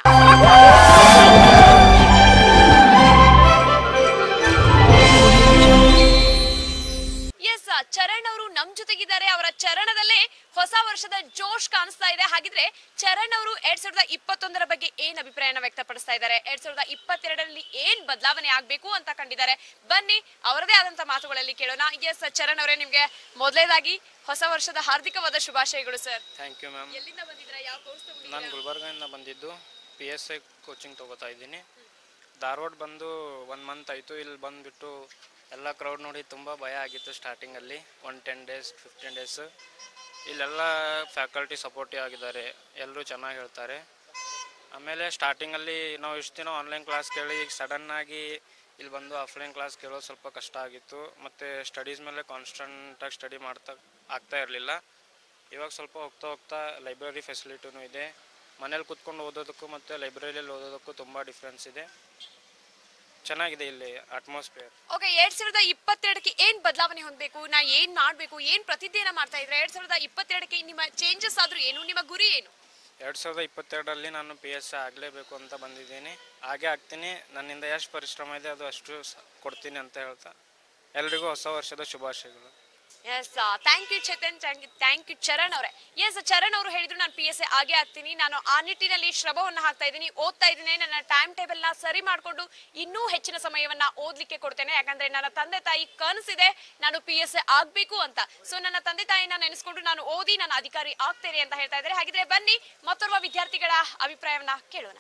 ಎಸ್ ಚರಣ್ ಅವರು ನಮ್ ಜೊತೆಗಿದ್ದಾರೆ ಅವರ ಚರಣದಲ್ಲೇ ಹೊಸ ವರ್ಷದ ಜೋಶ್ ಕಾಣಿಸ್ತಾ ಇದೆ ಹಾಗಿದ್ರೆ ಚರಣ್ ಅವರು ಎರಡ್ ಸಾವಿರದ ಇಪ್ಪತ್ತೊಂದರ ಬಗ್ಗೆ ಏನ್ ಅಭಿಪ್ರಾಯನ ವ್ಯಕ್ತಪಡಿಸ್ತಾ ಇದ್ದಾರೆ ಎರಡ್ ಸಾವಿರದ ಇಪ್ಪತ್ತೆರಡರಲ್ಲಿ ಏನ್ ಬದಲಾವಣೆ ಆಗ್ಬೇಕು ಅಂತ ಕಂಡಿದ್ದಾರೆ ಬನ್ನಿ ಅವರದೇ ಆದಂತ ಮಾತುಗಳಲ್ಲಿ ಕೇಳೋಣ ಎಸ್ ಚರಣ್ ಅವರೇ ನಿಮ್ಗೆ ಮೊದಲೇದಾಗಿ ಹೊಸ ವರ್ಷದ ಹಾರ್ದಿಕವಾದ ಶುಭಾಶಯಗಳು ಸರ್ ಥ್ಯಾಂಕ್ ಯು ಮ್ಯಾಮ್ ಎಲ್ಲಿಂದ ಬಂದಿದ್ದೀರಾ ಯಾವ ಕೋರ್ಸ್ ನಾನು ತಗೊಂಡಿದ್ದೀರಾ ಗುಲ್ಬರ್ಗದಿಂದ ಬಂದಿದ್ದು ಪಿ ಎಸ್ ಐ ಕೋಚಿಂಗ್ ತೊಗೋತಾ ಇದ್ದೀನಿ ಧಾರವಾಡ ಬಂದು ಒನ್ ಮಂತ್ ಆಯಿತು ಇಲ್ಲಿ ಬಂದುಬಿಟ್ಟು ಎಲ್ಲ ಕ್ರೌಡ್ ನೋಡಿ ತುಂಬ ಭಯ ಆಗಿತ್ತು ಸ್ಟಾರ್ಟಿಂಗಲ್ಲಿ one ten days fifteen days ಇಲ್ಲೆಲ್ಲ ಫ್ಯಾಕಲ್ಟಿ ಸಪೋರ್ಟಿವ್ ಆಗಿದ್ದಾರೆ ಎಲ್ಲರೂ ಚೆನ್ನಾಗಿ ಹೇಳ್ತಾರೆ ಆಮೇಲೆ ಸ್ಟಾರ್ಟಿಂಗಲ್ಲಿ ನಾವು ಇಷ್ಟು ದಿನ ಆನ್ಲೈನ್ ಕ್ಲಾಸ್ ಕೇಳಿ ಈಗ ಸಡನ್ನಾಗಿ ಇಲ್ಲಿ ಬಂದು ಆಫ್ಲೈನ್ ಕ್ಲಾಸ್ ಕೇಳೋದು ಸ್ವಲ್ಪ ಕಷ್ಟ ಆಗಿತ್ತು ಮತ್ತು ಸ್ಟಡೀಸ್ ಮೇಲೆ ಕಾನ್ಸ್ಟಂಟಾಗಿ ಸ್ಟಡಿ ಮಾಡ್ತಾ ಆಗ್ತಾ ಇರಲಿಲ್ಲ ಇವಾಗ ಸ್ವಲ್ಪ ಹೋಗ್ತಾ ಹೋಗ್ತಾ ಲೈಬ್ರರಿ ಫೆಸಿಲಿಟಿನೂ ಇದೆ ಮನೇಲಿ ಕುತ್ಕೊಂಡು ಓದೋದಕ್ಕೂ ಮತ್ತು ಲೈಬ್ರರಿಯಲ್ಲಿ ಓದೋದಕ್ಕೂ ತುಂಬ ಡಿಫ್ರೆನ್ಸ್ ಇದೆ ಚೆನ್ನಾಗಿದೆ ಇಲ್ಲಿ ಅಟ್ಮಾಸ್ಫಿಯರ್ ಓಕೆ ಎರಡ್ ಸಾವಿರದ ಇಪ್ಪತ್ತೆರಡಕ್ಕೆ ಏನ್ ಬದಲಾವಣೆ ಹೊಂದಬೇಕು ನಾ ಏನ್ ಮಾಡ್ಬೇಕು ಏನ್ ಪ್ರತಿದಿನ ಮಾಡ್ತಾ ಇದ್ರೆ ಎರಡ್ ಸಾವಿರದ ಇಪ್ಪತ್ತೆರಡಕ್ಕೆ ನಿಮ್ಮ ಚೇಂಜಸ್ ಆದ್ರೂ ಏನು ನಿಮ್ಮ ಗುರಿ ಏನು ಎರಡು ಸಾವಿರದ ಇಪ್ಪತ್ತೆರಡರಲ್ಲಿ ನಾನು ಪಿ ಎಸ್ ಆಗಲೇಬೇಕು ಅಂತ ಬಂದಿದ್ದೀನಿ ಹಾಗೆ ಆಗ್ತೀನಿ ನನ್ನಿಂದ ಎಷ್ಟು ಪರಿಶ್ರಮ ಇದೆ ಅದು ಅಷ್ಟು ಸ- ಕೊಡ್ತೀನಿ ಅಂತ ಹೇಳ್ತಾ ಎಲ್ರಿಗೂ ಹೊಸ ವರ್ಷದ ಶುಭಾಶಯಗಳು yes thank you Chetan thank you Charan ಅವರೇ ಎಸ್ ಚರಣ್ ಅವರು ಹೇಳಿದ್ರು ನಾನು ಪಿ ಎಸ್ ಎ ಆಗೇ ಆಗ್ತೀನಿ ನಾನು ಆ ನಿಟ್ಟಿನಲ್ಲಿ ಶ್ರಮವನ್ನ ಹಾಕ್ತಾ ಇದ್ದೀನಿ ಓದ್ತಾ ಇದ್ದೀನಿ ನನ್ನ ಟೈಮ್ ಟೇಬಲ್ ನ ಸರಿ ಮಾಡಿಕೊಂಡು ಇನ್ನೂ ಹೆಚ್ಚಿನ ಸಮಯವನ್ನ ಓದ್ಲಿಕ್ಕೆ ಕೊಡ್ತೇನೆ ಯಾಕಂದ್ರೆ ನನ್ನ ತಂದೆ ತಾಯಿ ಕನಸಿದೆ ನಾನು ಪಿ ಎಸ್ ಎ ಆಗ್ಬೇಕು ಅಂತ ಸೊ ನನ್ನ ತಂದೆ ತಾಯಿನ ನೆನೆಸ್ಕೊಂಡು ನಾನು ಓದಿ ನಾನು ಅಧಿಕಾರಿ ಆಗ್ತೇನೆ ಅಂತ ಹೇಳ್ತಾ ಇದ್ದಾರೆ ಹಾಗಿದ್ರೆ ಬನ್ನಿ ಮತ್ತೋರ್ವ ವಿದ್ಯಾರ್ಥಿಗಳ ಅಭಿಪ್ರಾಯವನ್ನ ಕೇಳೋಣ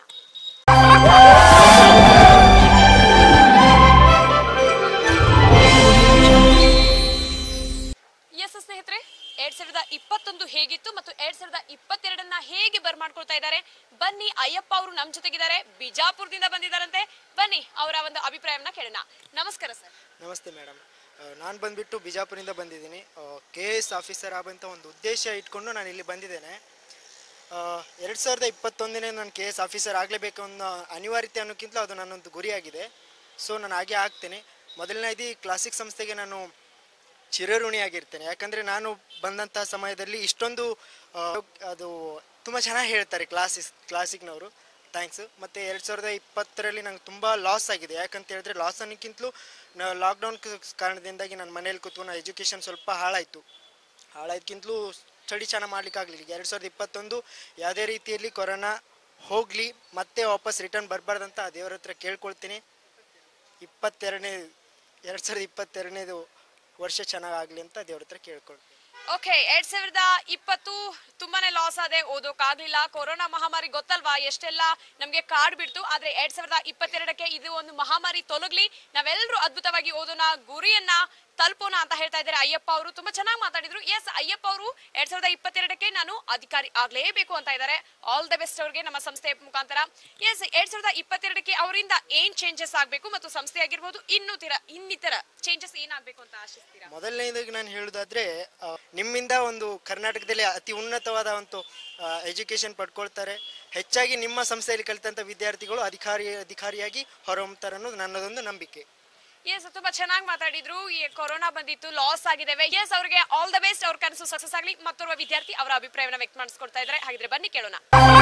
ಎಸ್ ಸ್ನೇಹಿತರೆ ಎರಡ್ ಸಾವಿರದ ಇಪ್ಪತ್ತೊಂದು ಹೇಗಿತ್ತು ಮತ್ತು ಎರಡ್ ಸಾವಿರದ ಇಪ್ಪತ್ತೆರಡನ್ನ ಹೇಗೆ ಬರ್ಮಾಡ್ಕೊಳ್ತಾ ಇದ್ದಾರೆ ಬನ್ನಿ ಅಯ್ಯಪ್ಪ ಅವರು ನಮ್ ಜೊತೆಗಿದ್ದಾರೆ ಬಿಜಾಪುರದಿಂದ ಬಂದಿದ್ದಾರಂತೆ ಬನ್ನಿ ಅವರ ಒಂದು ಅಭಿಪ್ರಾಯವನ್ನ ಕೇಳೋಣ ನಮಸ್ಕಾರ ಸರ್ ನಮಸ್ತೆ ಮೇಡಮ್ ನಾನು ಬಂದ್ಬಿಟ್ಟು ಬಿಜಾಪುರಿಂದ ಬಂದಿದ್ದೀನಿ ಕೆ ಎಸ್ ಆಫೀಸರ್ ಆಗುವಂಥ ಒಂದು ಉದ್ದೇಶ ಇಟ್ಕೊಂಡು ನಾನು ಇಲ್ಲಿ ಬಂದಿದ್ದೇನೆ ಎರಡು ಸಾವಿರದ ಇಪ್ಪತ್ತೊಂದನೇ ನಾನು ಕೆ ಎಸ್ ಆಫೀಸರ್ ಆಗಲೇಬೇಕು ಅನ್ನೋ ಅನಿವಾರ್ಯತೆ ಅನ್ನೋಕ್ಕಿಂತಲೂ ಅದು ನನ್ನೊಂದು ಗುರಿಯಾಗಿದೆ ಸೊ ನಾನು ಹಾಗೆ ಆಗ್ತೇನೆ ಮೊದಲನೇದು ಕ್ಲಾಸಿಕ್ ಸಂಸ್ಥೆಗೆ ನಾನು ಚಿರಋಣಿಯಾಗಿರ್ತೇನೆ ಯಾಕಂದರೆ ನಾನು ಬಂದಂಥ ಸಮಯದಲ್ಲಿ ಇಷ್ಟೊಂದು ಆ, ಅದು ತುಂಬ ಚೆನ್ನಾಗಿ ಹೇಳ್ತಾರೆ ಕ್ಲಾಸಿಸ್ ಕ್ಲಾಸಿಕ್ನವರು ಥ್ಯಾಂಕ್ಸು ಮತ್ತು ಎರಡು ಸಾವಿರದ ಇಪ್ಪತ್ತರಲ್ಲಿ ನಂಗೆ ತುಂಬ ಲಾಸ್ ಆಗಿದೆ ಯಾಕಂತ ಹೇಳಿದ್ರೆ ಲಾಸ್ ಅನ್ನೋಕ್ಕಿಂತಲೂ ಲಾಕ್ಡೌನ್ ಕಾರಣದಿಂದಾಗಿ ನನ್ನ ಮನೇಲಿ ಕೂತ್ಕೊಂಡು ಎಜುಕೇಷನ್ ಸ್ವಲ್ಪ ಹಾಳಾಯಿತು ಹಾಳಾಯ್ದಕ್ಕಿಂತಲೂ ಸ್ಟಡಿ ಚೆನ್ನಾಗಿ ಮಾಡ್ಲಿಕ್ಕಾಗಲಿಲ್ಲ ಎರಡು ಸಾವಿರದ ಇಪ್ಪತ್ತೊಂದು ಯಾವುದೇ ರೀತಿಯಲ್ಲಿ ಕೊರೋನಾ ಹೋಗಲಿ ಮತ್ತೆ ವಾಪಸ್ ರಿಟರ್ನ್ ಬರಬಾರ್ದಂತ ಆ ದೇವರ ಹತ್ರ ಕೇಳ್ಕೊಳ್ತೀನಿ ಇಪ್ಪತ್ತೆರಡನೇ ಎರಡು ಸಾವಿರದ ಇಪ್ಪತ್ತೆರಡನೇದು ವರ್ಷ ಚೆನ್ನಾಗಾಗಲಿ ಅಂತ ದೇವ್ರ ಹತ್ರ ಕೇಳ್ಕೊಳ್ತೀನಿ ಓಕೆ ಎರಡ್ ಸಾವಿರದ ಇಪ್ಪತ್ತು ತುಂಬಾನೇ ಲಾಸ್ ಆದೆ ಓದೋಕ್ಕಾಗ್ಲಿಲ್ಲ ಕೊರೋನಾ ಮಹಾಮಾರಿ ಗೊತ್ತಲ್ವಾ ಎಷ್ಟೆಲ್ಲ ನಮ್ಗೆ ಕಾಡ್ ಬಿಡ್ತು ಆದ್ರೆ ಎರಡ್ ಸಾವಿರದ ಇಪ್ಪತ್ತೆರಡಕ್ಕೆ ಇದು ಒಂದು ಮಹಾಮಾರಿ ತೊಲಗ್ಲಿ ನಾವೆಲ್ಲರೂ ಅದ್ಭುತವಾಗಿ ಓದೋಣ ಗುರಿಯನ್ನ ತಲುಪೋಣ ಅಂತ ಹೇಳ್ತಾ ಇದ್ದಾರೆ ಅಯ್ಯಪ್ಪ ಅವರು ತುಂಬಾ ಚೆನ್ನಾಗಿ ಮಾತಾಡಿದ್ರು ಎಸ್ ಅಯ್ಯಪ್ಪ ಅವರು ಎರಡ್ ಸಾವಿರದ ಇಪ್ಪತ್ತೆರಡಕ್ಕೆ ನಾನು ಅಧಿಕಾರಿ ಆಗ್ಲೇಬೇಕು ಅಂತ ಇದ್ದಾರೆ ಆಲ್ ದ ಬೆಸ್ಟ್ ಅವ್ರಿಗೆ ನಮ್ಮ ಸಂಸ್ಥೆ ಮುಖಾಂತರ ಎಸ್ ಎರಡ್ ಸಾವಿರದ ಇಪ್ಪತ್ತೆರಡಕ್ಕೆ ಅವರಿಂದ ಏನ್ ಚೇಂಜಸ್ ಆಗ್ಬೇಕು ಮತ್ತು ಸಂಸ್ಥೆ ಆಗಿರ್ಬೋದು ಇನ್ನಿತರ ಇನ್ನಿತರ ಚೇಂಜಸ್ ಏನಾಗ್ಬೇಕು ಅಂತ ಆಶಿಸ್ತೀರಾ ಮೊದಲನೇದಾಗಿ ನಾನು ಹೇಳೋದಾದ್ರೆ ಆ, ನಿಮ್ಮಿಂದ ಒಂದು ಕರ್ನಾಟಕದಲ್ಲಿ ಅತಿ ಉನ್ನತವಾದ ಒಂದು ಎಜುಕೇಶನ್ ಪಡ್ಕೊಳ್ತಾರೆ ಹೆಚ್ಚಾಗಿ ನಿಮ್ಮ ಸಂಸ್ಥೆಯಲ್ಲಿ ಕಲಿತಂಥ ವಿದ್ಯಾರ್ಥಿಗಳು ಅಧಿಕಾರಿ ಅಧಿಕಾರಿಯಾಗಿ ಹೊರಹೊಮ್ಮತಾರೆ ಅನ್ನೋದು ನನ್ನದೊಂದು ನಂಬಿಕೆ ಎಸ್ ತುಂಬಾ ಚೆನ್ನಾಗಿ ಮಾತಾಡಿದ್ರು ಈ ಕೊರೋನಾ ಬಂದಿತ್ತು ಲಾಸ್ ಆಗಿದ್ದೇವೆ ಎಸ್ ಅವ್ರಿಗೆ ಆಲ್ ದ ಬೆಸ್ಟ್ ಅವ್ರ ಕನಸು ಸಕ್ಸಸ್ ಆಗಲಿ ಮತ್ತೋರ್ವ ವಿದ್ಯಾರ್ಥಿ ಅವರ ಅಭಿಪ್ರಾಯವನ್ನ ವ್ಯಕ್ತ ಮಾಡಿಸ್ಕೊಡ್ತಾ ಇದ್ದಾರೆ ಹಾಗಿದ್ರೆ ಬನ್ನಿ ಕೇಳೋಣ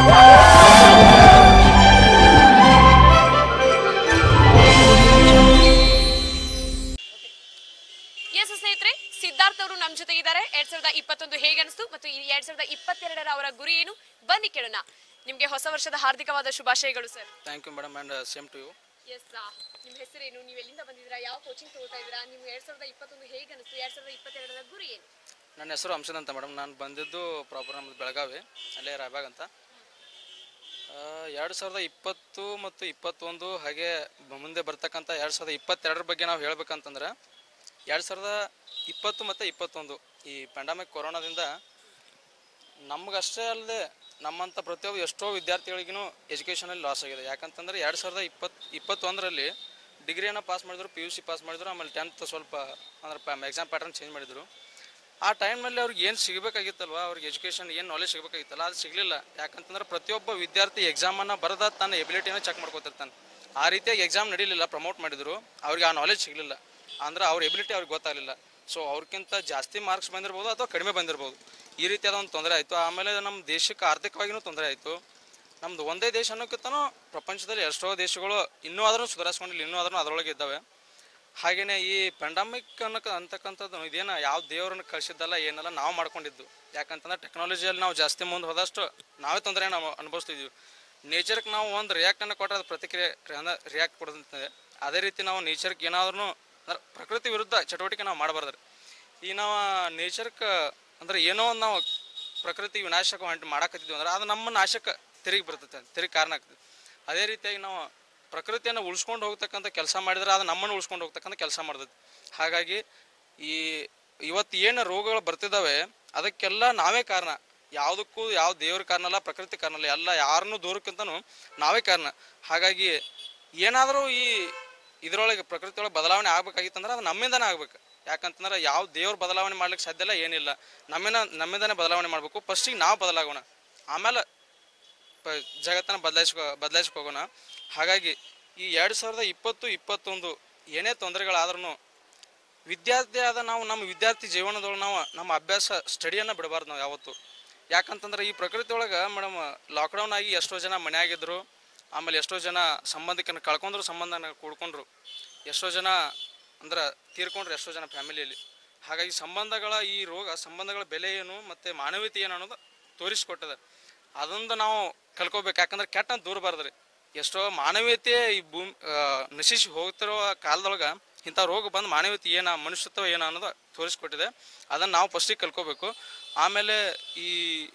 ಎಸ್ ಸ್ನೇಹಿತರೆ ಸಿದ್ಧಾರ್ಥ್ ಅವರು ನಮ್ ಜೊತೆ ಇದ್ದಾರೆ ಎರಡ್ ಸಾವಿರದ ಇಪ್ಪತ್ತೊಂದು ಹೇಗೆ ಅನಿಸ್ತು ಮತ್ತು ಈ ಎರಡ್ ಸಾವಿರದ ಇಪ್ಪತ್ತೆರಡರ ಅವರ ಗುರಿ ಏನು ಬನ್ನಿ ಕೇಳೋಣ ನಿಮ್ಗೆ ಹೊಸ ವರ್ಷದ ಹಾರ್ದಿಕವಾದ ಶುಭಾಶಯಗಳು sir thank you madam and same to you yes ನಿಮ್ಮ ಹೆಸರೇನು ನೀವು ಎಲ್ಲಿಂದ ಬಂದಿದ್ದೀರಾ ಯಾವ ಕೋಚಿಂಗ್ ತಗೋತಾ ಇದ್ದೀರಾ ನಿಮ್ಗೆ ಎರಡ್ ಸಾವಿರದ ಇಪ್ಪತ್ತೊಂದು ಹೇಗೆ ಅನಿಸ್ತು ಎರಡ್ ಸಾವಿರದ ಇಪ್ಪತ್ತೆರಡರ ಗುರಿ ಏನು ನನ್ನ ಹೆಸರು ಹಂಸದ್ ಅಂತ ಮೇಡಮ್ ನಾನು ಬಂದಿದ್ದು ಪ್ರಾಪರ್ ನಮ್ಮದು ಬೆಳಗಾವಿ ಅಲ್ಲೇ ರಾಯಬಾಗ್ ಅಂತ ಎರಡು ಸಾವಿರದ ಇಪ್ಪತ್ತು ಮತ್ತು ಇಪ್ಪತ್ತೊಂದು ಹಾಗೆ ಬ- ಮುಂದೆ ಬರ್ತಕ್ಕಂಥ ಎರಡು ಸಾವಿರದ ಇಪ್ಪತ್ತೆರಡರ ಬಗ್ಗೆ ನಾವು ಹೇಳ್ಬೇಕಂತಂದ್ರೆ ಎರಡು ಸಾವಿರದ ಇಪ್ಪತ್ತು ಮತ್ತು ಇಪ್ಪತ್ತೊಂದು ಈ ಪ್ಯಾಂಡಮಿಕ್ ಕೊರೋನಾದಿಂದ ನಮಗಷ್ಟೇ ಅಲ್ಲದೆ ನಮ್ಮಂಥ ಪ್ರತಿಯೊಬ್ಬ ಎಷ್ಟೋ ವಿದ್ಯಾರ್ಥಿಗಳಿಗೂ ಎಜುಕೇಷನಲ್ಲಿ ಲಾಸ್ ಆಗಿದೆ ಯಾಕಂತಂದ್ರೆ ಎರಡು ಸಾವಿರದ ಇಪ್ಪತ್ತು ಇಪ್ಪತ್ತೊಂದರಲ್ಲಿ ಡಿಗ್ರಿಯನ್ನು ಪಾಸ್ ಮಾಡಿದ್ರು ಪಿ ಯು ಸಿ ಪಾಸ್ ಮಾಡಿದ್ರು ಆಮೇಲೆ ಟೆಂತ್ ಸ್ವಲ್ಪ ಅಂದ್ರೆ ಎಕ್ಸಾಮ್ ಪ್ಯಾಟರ್ನ್ ಚೇಂಜ್ ಮಾಡಿದರು ಆ ಟೈಮ್ನಲ್ಲಿ ಅವ್ರಿಗೆ ಏನು ಸಿಗಬೇಕಾಗಿತ್ತಲ್ವ ಅವ್ರಿಗೆ ಎಜುಕೇಷನ್ ಏನು ನಾಲೆಜ್ ಸಿಗಬೇಕಾಗಿತ್ತಲ್ಲ ಅದು ಸಿಗಲಿಲ್ಲ ಯಾಕಂತಂದ್ರೆ ಪ್ರತಿಯೊಬ್ಬ ವಿದ್ಯಾರ್ಥಿ ಎಕ್ಸಾಮನ್ನು ಬರೆದ ತನ್ನ ಎಬಿಲಿಟಿನ ಚೆಕ್ ಮಾಡ್ಕೊತಿರ್ತಾನೆ ಆ ರೀತಿಯಾಗಿ ಎಕ್ಸಾಮ್ ನಡೀಲಿಲ್ಲ ಪ್ರಮೋಟ್ ಮಾಡಿದ್ರು ಅವ್ರಿಗೆ ಆ ನಾಲೆಜ್ ಸಿಗಲಿಲ್ಲ ಅಂದ್ರೆ ಅವ್ರ ಎಬಿಲಿಟಿ ಅವ್ರಿಗೆ ಗೊತ್ತಾಗಲಿಲ್ಲ ಸೊ ಅವ್ರಿಗಿಂತ ಜಾಸ್ತಿ ಮಾರ್ಕ್ಸ್ ಬಂದಿರ್ಬೋದು ಅಥವಾ ಕಡಿಮೆ ಬಂದಿರ್ಬೋದು ಈ ರೀತಿಯಾದ ಒಂದು ತೊಂದರೆ ಆಯಿತು ಆಮೇಲೆ ನಮ್ಮ ದೇಶಕ್ಕೆ ಆರ್ಥಿಕವಾಗಿಯೂ ತೊಂದರೆ ಆಯಿತು ನಮ್ದು ಒಂದೇ ದೇಶ ಅನ್ನೋಕ್ಕಿಂತನೂ ಪ್ರಪಂಚದಲ್ಲಿ ಎಷ್ಟೋ ದೇಶಗಳು ಇನ್ನೂ ಆದ್ರೂ ಸುಧಾರಿಸ್ಕೊಂಡಿಲ್ಲ ಇನ್ನೂ ಆದ್ರೂ ಅದರೊಳಗೆ ಇದ್ದಾವೆ ಹಾಗೆಯೇ ಈ ಪೆಂಡಮಿಕ್ ಅನ್ನೋಕೆ ಅಂತಕ್ಕಂಥದ್ದು ಇದೇನು ಯಾವ ದೇವರನ್ನು ಕಳಿಸಿದ್ದಲ್ಲ ಏನಲ್ಲ ನಾವು ಮಾಡ್ಕೊಂಡಿದ್ದು ಯಾಕಂತಂದ್ರೆ ಟೆಕ್ನಾಲಜಿಯಲ್ಲಿ ನಾವು ಜಾಸ್ತಿ ಮುಂದೆ ಹೋದಷ್ಟು ನಾವೇ ತೊಂದರೆ ನಾವು ಅನುಭವಿಸ್ತಿದ್ವಿ ನೇಚರ್ಗೆ ನಾವು ಒಂದು ರಿಯಾಕ್ಟನ್ನು ಕೊಟ್ಟರೆ ಅದು ಪ್ರತಿಕ್ರಿಯೆ ಅಂದ್ರೆ ರಿಯಾಕ್ಟ್ ಕೊಡೋದಂತಂದೆ ಅದೇ ರೀತಿ ನಾವು ನೇಚರ್ಗೆ ಏನಾದ್ರೂ ಅಂದ್ರೆ ಪ್ರಕೃತಿ ವಿರುದ್ಧ ಚಟುವಟಿಕೆ ನಾವು ಮಾಡಬಾರ್ದು ಈ ನಾವು ನೇಚರ್ಗೆ ಅಂದ್ರೆ ಏನೋ ಒಂದು ನಾವು ಪ್ರಕೃತಿ ವಿನಾಶಕ ಹೊಂಟು ಮಾಡಕತ್ತಿದ್ವಿ ಅಂದ್ರೆ ಅದು ನಮ್ಮ ನಾಶಕ್ಕೆ ತಿರುಗಿ ಬರ್ತೈತೆ ತಿರುಗಿ ಕಾರಣ ಆಗ್ತದೆ ಅದೇ ರೀತಿಯಾಗಿ ನಾವು ಪ್ರಕೃತಿಯನ್ನು ಉಳಿಸ್ಕೊಂಡು ಹೋಗ್ತಕ್ಕಂಥ ಕೆಲಸ ಮಾಡಿದ್ರೆ ಅದು ನಮ್ಮನ್ನು ಉಳಿಸ್ಕೊಂಡು ಹೋಗ್ತಕ್ಕಂಥ ಕೆಲಸ ಮಾಡ್ತೈತಿ ಹಾಗಾಗಿ ಈ ಇವತ್ತು ಏನು ರೋಗಗಳು ಬರ್ತಿದ್ದಾವೆ ಅದಕ್ಕೆಲ್ಲ ನಾವೇ ಕಾರಣ ಯಾವುದಕ್ಕೂ ಯಾವ ದೇವ್ರ ಕಾರಣ ಅಲ್ಲ ಪ್ರಕೃತಿ ಕಾರಣ ಅಲ್ಲ ಎಲ್ಲ ಯಾರನ್ನೂ ದೂರಕ್ಕಿಂತನೂ ನಾವೇ ಕಾರಣ ಹಾಗಾಗಿ ಏನಾದರೂ ಈ ಇದರೊಳಗೆ ಪ್ರಕೃತಿ ಒಳಗೆ ಬದಲಾವಣೆ ಆಗ್ಬೇಕಾಗಿತ್ತಂದ್ರೆ ಅದು ನಮ್ಮಿಂದನೇ ಆಗ್ಬೇಕು ಯಾಕಂತಂದ್ರೆ ಯಾವ ದೇವ್ರ ಬದಲಾವಣೆ ಮಾಡ್ಲಿಕ್ಕೆ ಸಾಧ್ಯ ಇಲ್ಲ ಏನಿಲ್ಲ ನಮ್ಮಿನ ನಮ್ಮಿಂದನೇ ಬದಲಾವಣೆ ಮಾಡಬೇಕು ಫಸ್ಟಿಗೆ ನಾವು ಬದಲಾಗೋಣ ಆಮೇಲೆ ಪ- ಜಗತ್ತನ್ನ ಬದಲಾಯಿಸ್ಕೊ ಬದಲಾಯಿಸ್ಕೊ ಹೋಗೋಣ ಹಾಗಾಗಿ ಈ ಎರಡು ಸಾವಿರದ ಇಪ್ಪತ್ತು ಇಪ್ಪತ್ತೊಂದು ಏನೇ ತೊಂದರೆಗಳಾದ್ರೂ ವಿದ್ಯಾರ್ಥಿ ಆದ ನಾವು ನಮ್ಮ ವಿದ್ಯಾರ್ಥಿ ಜೀವನದೊಳಗೆ ನಾವು ನಮ್ಮ ಅಭ್ಯಾಸ ಸ್ಟಡಿಯನ್ನು ಬಿಡಬಾರ್ದು ನಾವು ಯಾವತ್ತು ಯಾಕಂತಂದ್ರೆ ಈ ಪ್ರಕೃತಿ ಒಳಗೆ ಮೇಡಮ್ ಲಾಕ್ಡೌನ್ ಆಗಿ ಎಷ್ಟೋ ಜನ ಮನೆಯಾಗಿದ್ರು ಆಮೇಲೆ ಎಷ್ಟೋ ಜನ ಸಂಬಂಧಿಕನ ಕಳ್ಕೊಂಡ್ರು ಸಂಬಂಧನ ಕೂಡ್ಕೊಂಡ್ರು ಎಷ್ಟೋ ಜನ ಅಂದ್ರೆ ತೀರ್ಕೊಂಡ್ರು ಎಷ್ಟೋ ಜನ ಫ್ಯಾಮಿಲಿಯಲ್ಲಿ ಹಾಗಾಗಿ ಸಂಬಂಧಗಳ ಈ ರೋಗ ಸಂಬಂಧಗಳ ಬೆಲೆ ಏನು ಮತ್ತು ಮಾನವೀಯತೆ ಏನು ಅನ್ನೋದು ತೋರಿಸ್ಕೊಟ್ಟದ ಅದೊಂದು ನಾವು ಕಲ್ಕೋಬೇಕು ಯಾಕಂದ್ರೆ ಕೆಟ್ಟ ದೂರಬಾರ್ದ್ರಿ ಎಷ್ಟೋ ಮಾನವೀಯತೆ ಈ ಭೂಮಿ ಆ, ನಶಿಸಿ ಹೋಗ್ತಿರೋ ಕಾಲದೊಳಗೆ ಇಂಥ ರೋಗ ಬಂದು ಮಾನವೀಯತೆ ಏನ ಮನುಷ್ಯತ್ವ ಏನ ಅನ್ನೋದು ತೋರಿಸ್ಕೊಟ್ಟಿದೆ ಅದನ್ನು ನಾವು ಫಸ್ಟಿಗೆ ಕಲ್ಕೋಬೇಕು ಆಮೇಲೆ ಈ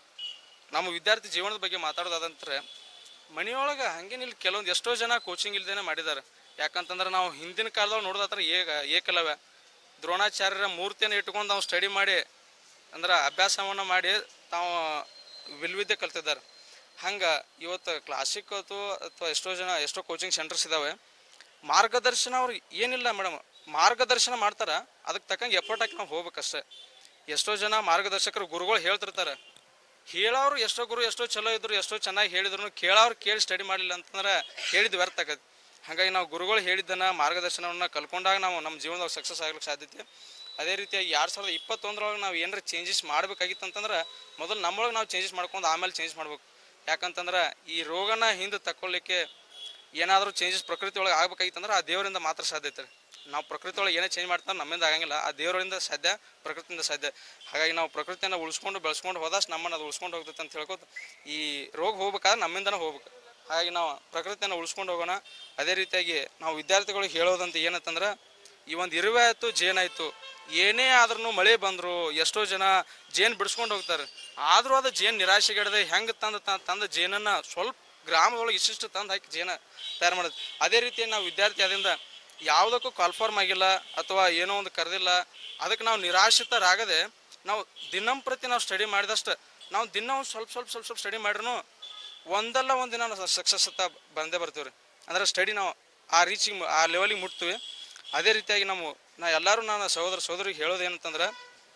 ನಮ್ಮ ವಿದ್ಯಾರ್ಥಿ ಜೀವನದ ಬಗ್ಗೆ ಮಾತಾಡೋದಾದಂದ್ರೆ ಮನೆಯೊಳಗೆ ಹಂಗೇನಿಲ್ಲ ಕೆಲವೊಂದು ಎಷ್ಟೋ ಜನ ಕೋಚಿಂಗ್ ಇಲ್ದೇನೆ ಮಾಡಿದ್ದಾರೆ ಯಾಕಂತಂದ್ರೆ ನಾವು ಹಿಂದಿನ ಕಾಲದೊಳಗೆ ನೋಡೋದಾತ್ರ ಏಕ ಏಕಲವ್ಯ ದ್ರೋಣಾಚಾರ್ಯರ ಮೂರ್ತಿಯನ್ನು ಇಟ್ಕೊಂಡು ನಾವು ಸ್ಟಡಿ ಮಾಡಿ ಅಂದ್ರೆ ಅಭ್ಯಾಸವನ್ನು ಮಾಡಿ ತಾವು ವಿಲ್ವಿದ್ಯೆ ಕಲ್ತಿದ್ದಾರೆ ಹಂಗೆ ಇವತ್ತು ಕ್ಲಾಸಿಕ್ ಅಥವಾ ಅಥವಾ ಎಷ್ಟೋ ಜನ ಎಷ್ಟೋ ಕೋಚಿಂಗ್ ಸೆಂಟರ್ಸ್ ಇದ್ದಾವೆ ಮಾರ್ಗದರ್ಶನ ಅವ್ರು ಏನಿಲ್ಲ ಮೇಡಮ್ ಮಾರ್ಗದರ್ಶನ ಮಾಡ್ತಾರ ಅದಕ್ಕೆ ತಕ್ಕಂಗೆ ಎಫರ್ಟ್ ಹಾಕಿ ನಾವು ಹೋಗ್ಬೇಕಷ್ಟೇ ಎಷ್ಟೋ ಜನ ಮಾರ್ಗದರ್ಶಕರು ಗುರುಗಳು ಹೇಳ್ತಿರ್ತಾರೆ ಹೇಳೋರು ಎಷ್ಟೋ ಗುರು ಎಷ್ಟೋ ಚಲೋ ಇದ್ರು ಎಷ್ಟೋ ಚೆನ್ನಾಗಿ ಹೇಳಿದ್ರು ಕೇಳೋರು ಕೇಳಿ ಸ್ಟಡಿ ಮಾಡಲಿಲ್ಲ ಅಂತಂದ್ರೆ ಹೇಳಿದ್ ವ್ಯರ್ಥ ಆಗತ್ತೆ ಹಾಗಾಗಿ ನಾವು ಗುರುಗಳು ಹೇಳಿದ್ದನ್ನ ಮಾರ್ಗದರ್ಶನವನ್ನ ಕಲ್ಕೊಂಡಾಗ ನಾವು ನಮ್ಮ ಜೀವನದಾಗ ಸಕ್ಸಸ್ ಆಗ್ಲಿಕ್ಕೆ ಸಾಧ್ಯತೆ ಅದೇ ರೀತಿಯಾಗಿ ಎರಡು ಸಾವಿರದ ಇಪ್ಪತ್ತೊಂದರೊಳಗೆ ನಾವು ಏನಾರ ಚೇಂಜಸ್ ಮಾಡಬೇಕಾಗಿತ್ತು ಅಂತಂದ್ರೆ ಮೊದಲು ನಮ್ಮೊಳಗೆ ನಾವು ಚೇಂಜಸ್ ಮಾಡ್ಕೊಂಡು ಆಮೇಲೆ ಚೇಂಜ್ ಮಾಡ್ಬೇಕು ಯಾಕಂತಂದ್ರೆ ಈ ರೋಗನ ಹಿಂದೆ ತಕ್ಕೊಳ್ಳಿಕ್ಕೆ ಏನಾದರೂ ಚೇಂಜಸ್ ಪ್ರಕೃತಿ ಒಳಗೆ ಆಗ್ಬೇಕಾಗಿತ್ತಂದ್ರೆ ಆ ದೇವರಿಂದ ಮಾತ್ರ ಸಾಧ್ಯತೆ ನಾವು ಪ್ರಕೃತಿ ಒಳಗೆ ಏನೇ ಚೇಂಜ್ ಮಾಡ್ತಾರೆ ನಮ್ಮಿಂದ ಆಗಂಗಿಲ್ಲ ಆ ದೇವರಿಂದ ಸಾಧ್ಯ ಪ್ರಕೃತಿಯಿಂದ ಸಾಧ್ಯ ಹಾಗಾಗಿ ನಾವು ಪ್ರಕೃತಿಯನ್ನು ಉಳಿಸ್ಕೊಂಡು ಬೆಳೆಸ್ಕೊಂಡು ಹೋದಷ್ಟು ನಮ್ಮನ್ನು ಅದು ಉಳಿಸ್ಕೊಂಡು ಹೋಗ್ತೈತೆ ಅಂತ ಹೇಳ್ಕೊತ ಈ ರೋಗ ಹೋಗ್ಬೇಕಾದ್ರೆ ನಮ್ಮಿಂದನೇ ಹೋಗ್ಬೇಕು ಹಾಗಾಗಿ ನಾವು ಪ್ರಕೃತಿಯನ್ನು ಉಳಿಸ್ಕೊಂಡು ಹೋಗೋಣ ಅದೇ ರೀತಿಯಾಗಿ ನಾವು ವಿದ್ಯಾರ್ಥಿಗಳಿಗೆ ಹೇಳೋದಂತ ಏನಂತಂದ್ರೆ ಈ ಒಂದು ಇರುವೆ ಆಯ್ತು ಜೇನಾಯ್ತು ಏನೇ ಆದ್ರೂ ಮಳೆ ಬಂದ್ರು ಎಷ್ಟೋ ಜನ ಜೇನು ಬಿಡಿಸ್ಕೊಂಡು ಹೋಗ್ತಾರೆ ಆದ್ರೂ ಅದು ಜೇನು ನಿರಾಶೆಗೆಡದೆ ಹೆಂಗೆ ತಂದು ತಂದ ಜೇನನ್ನ ಸ್ವಲ್ಪ ಗ್ರಾಮದೊಳಗೆ ಇಷ್ಟಿಷ್ಟು ತಂದು ಹಾಕಿ ಜೇನ ತಯಾರು ಮಾಡೋದು ಅದೇ ರೀತಿ ನಾವು ವಿದ್ಯಾರ್ಥಿ ಆದ್ರಿಂದ ಯಾವುದಕ್ಕೂ ಕಾಲ್ಫಾರ್ಮ್ ಆಗಿಲ್ಲ ಅಥವಾ ಏನೋ ಒಂದು ಕರೆದಿಲ್ಲ ಅದಕ್ಕೆ ನಾವು ನಿರಾಶ್ರಿತರಾಗದೆ ನಾವು ದಿನಂಪ್ರತಿ ನಾವು ಸ್ಟಡಿ ಮಾಡಿದಷ್ಟು ನಾವು ದಿನ ಒಂದು ಸ್ವಲ್ಪ ಸ್ವಲ್ಪ ಸ್ವಲ್ಪ ಸ್ವಲ್ಪ ಸ್ಟಡಿ ಮಾಡ್ರೂ ಒಂದಲ್ಲ ಒಂದು ದಿನ ನಾವು ಸಕ್ಸಸ್ ಅಂತ ಬಂದೇ ಬರ್ತೀವಿ ರೀ ಅಂದ್ರೆ ಸ್ಟಡಿ ನಾವು ಆ ರೀಚಿಗೆ ಆ ಲೆವೆಲಿಗೆ ಮುಟ್ತೀವಿ ಅದೇ ರೀತಿಯಾಗಿ ನಾವು ನಾ ಎಲ್ಲರೂ ನಾನು ಸಹೋದರ ಸಹೋದರಿಗೆ ಹೇಳೋದು ಏನಂತಂದ್ರೆ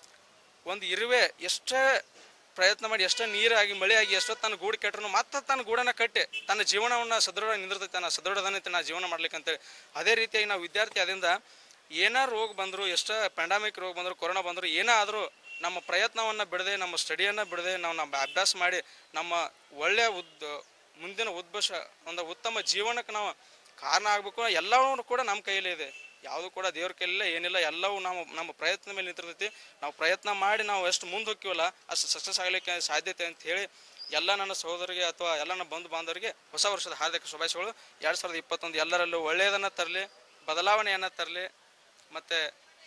ಒಂದು ಇರುವೆ ಎಷ್ಟೇ ಪ್ರಯತ್ನ ಮಾಡಿ ಎಷ್ಟೇ ನೀರಾಗಿ ಮಳೆಯಾಗಿ ಎಷ್ಟೋ ತನ್ನ ಗೂಡು ಕೆಟ್ಟರು ಮತ್ತೆ ತನ್ನ ಗೂಡನ್ನ ಕಟ್ಟಿ ತನ್ನ ಜೀವನವನ್ನು ಸದೃಢ ನಿಂದಿರ್ತೈತೆ ನಾ ಸದೃಢದನೈತೆ ನಾ ಜೀವನ ಮಾಡ್ಲಿಕ್ಕೆ ಅಂತೇಳಿ ಅದೇ ರೀತಿಯಾಗಿ ನಾವು ವಿದ್ಯಾರ್ಥಿ ಅದರಿಂದ ಏನಾರ ರೋಗ ಬಂದರು ಎಷ್ಟೇ ಪ್ಯಾಂಡಮಿಕ್ ರೋಗ ಬಂದರು ಕೊರೋನಾ ಬಂದರು ಏನೇ ಆದರೂ ನಮ್ಮ ಪ್ರಯತ್ನವನ್ನು ಬಿಡದೆ ನಮ್ಮ ಸ್ಟಡಿಯನ್ನು ಬಿಡದೆ ನಾವು ನಮ್ಮ ಅಭ್ಯಾಸ ಮಾಡಿ ನಮ್ಮ ಒಳ್ಳೆಯ ಉದ್ ಮುಂದಿನ ಉದ್ಭಷ ಒಂದು ಉತ್ತಮ ಜೀವನಕ್ಕೆ ನಾವು ಕಾರಣ ಆಗಬೇಕು ಎಲ್ಲವೂ ಕೂಡ ನಮ್ಮ ಕೈಯಲ್ಲೇ ಇದೆ ಯಾವುದು ಕೂಡ ದೇವ್ರ ಕೈಲಿಲ್ಲ ಏನಿಲ್ಲ ಎಲ್ಲವೂ ನಾವು ನಮ್ಮ ಪ್ರಯತ್ನ ಮೇಲೆ ನಿಂತಿರ್ತೈತಿ ನಾವು ಪ್ರಯತ್ನ ಮಾಡಿ ನಾವು ಎಷ್ಟು ಮುಂದೆ ಹೋಗ್ತೀವಲ್ಲ ಅಷ್ಟು ಸಕ್ಸಸ್ ಆಗಲಿಕ್ಕೆ ಸಾಧ್ಯತೆ ಅಂತ ಹೇಳಿ ಎಲ್ಲ ನನ್ನ ಸಹೋದರಿಗೆ ಅಥವಾ ಎಲ್ಲ ನನ್ನ ಬಂಧು ಬಾಂಧವರಿಗೆ ಹೊಸ ವರ್ಷದ ಹಾರ್ದಿಕ ಶುಭಾಶಯಗಳು ಎರಡು ಸಾವಿರದ ಇಪ್ಪತ್ತೊಂದು ಎಲ್ಲರಲ್ಲೂ ಒಳ್ಳೆಯದನ್ನು ತರಲಿ ಬದಲಾವಣೆಯನ್ನು ತರಲಿ ಮತ್ತು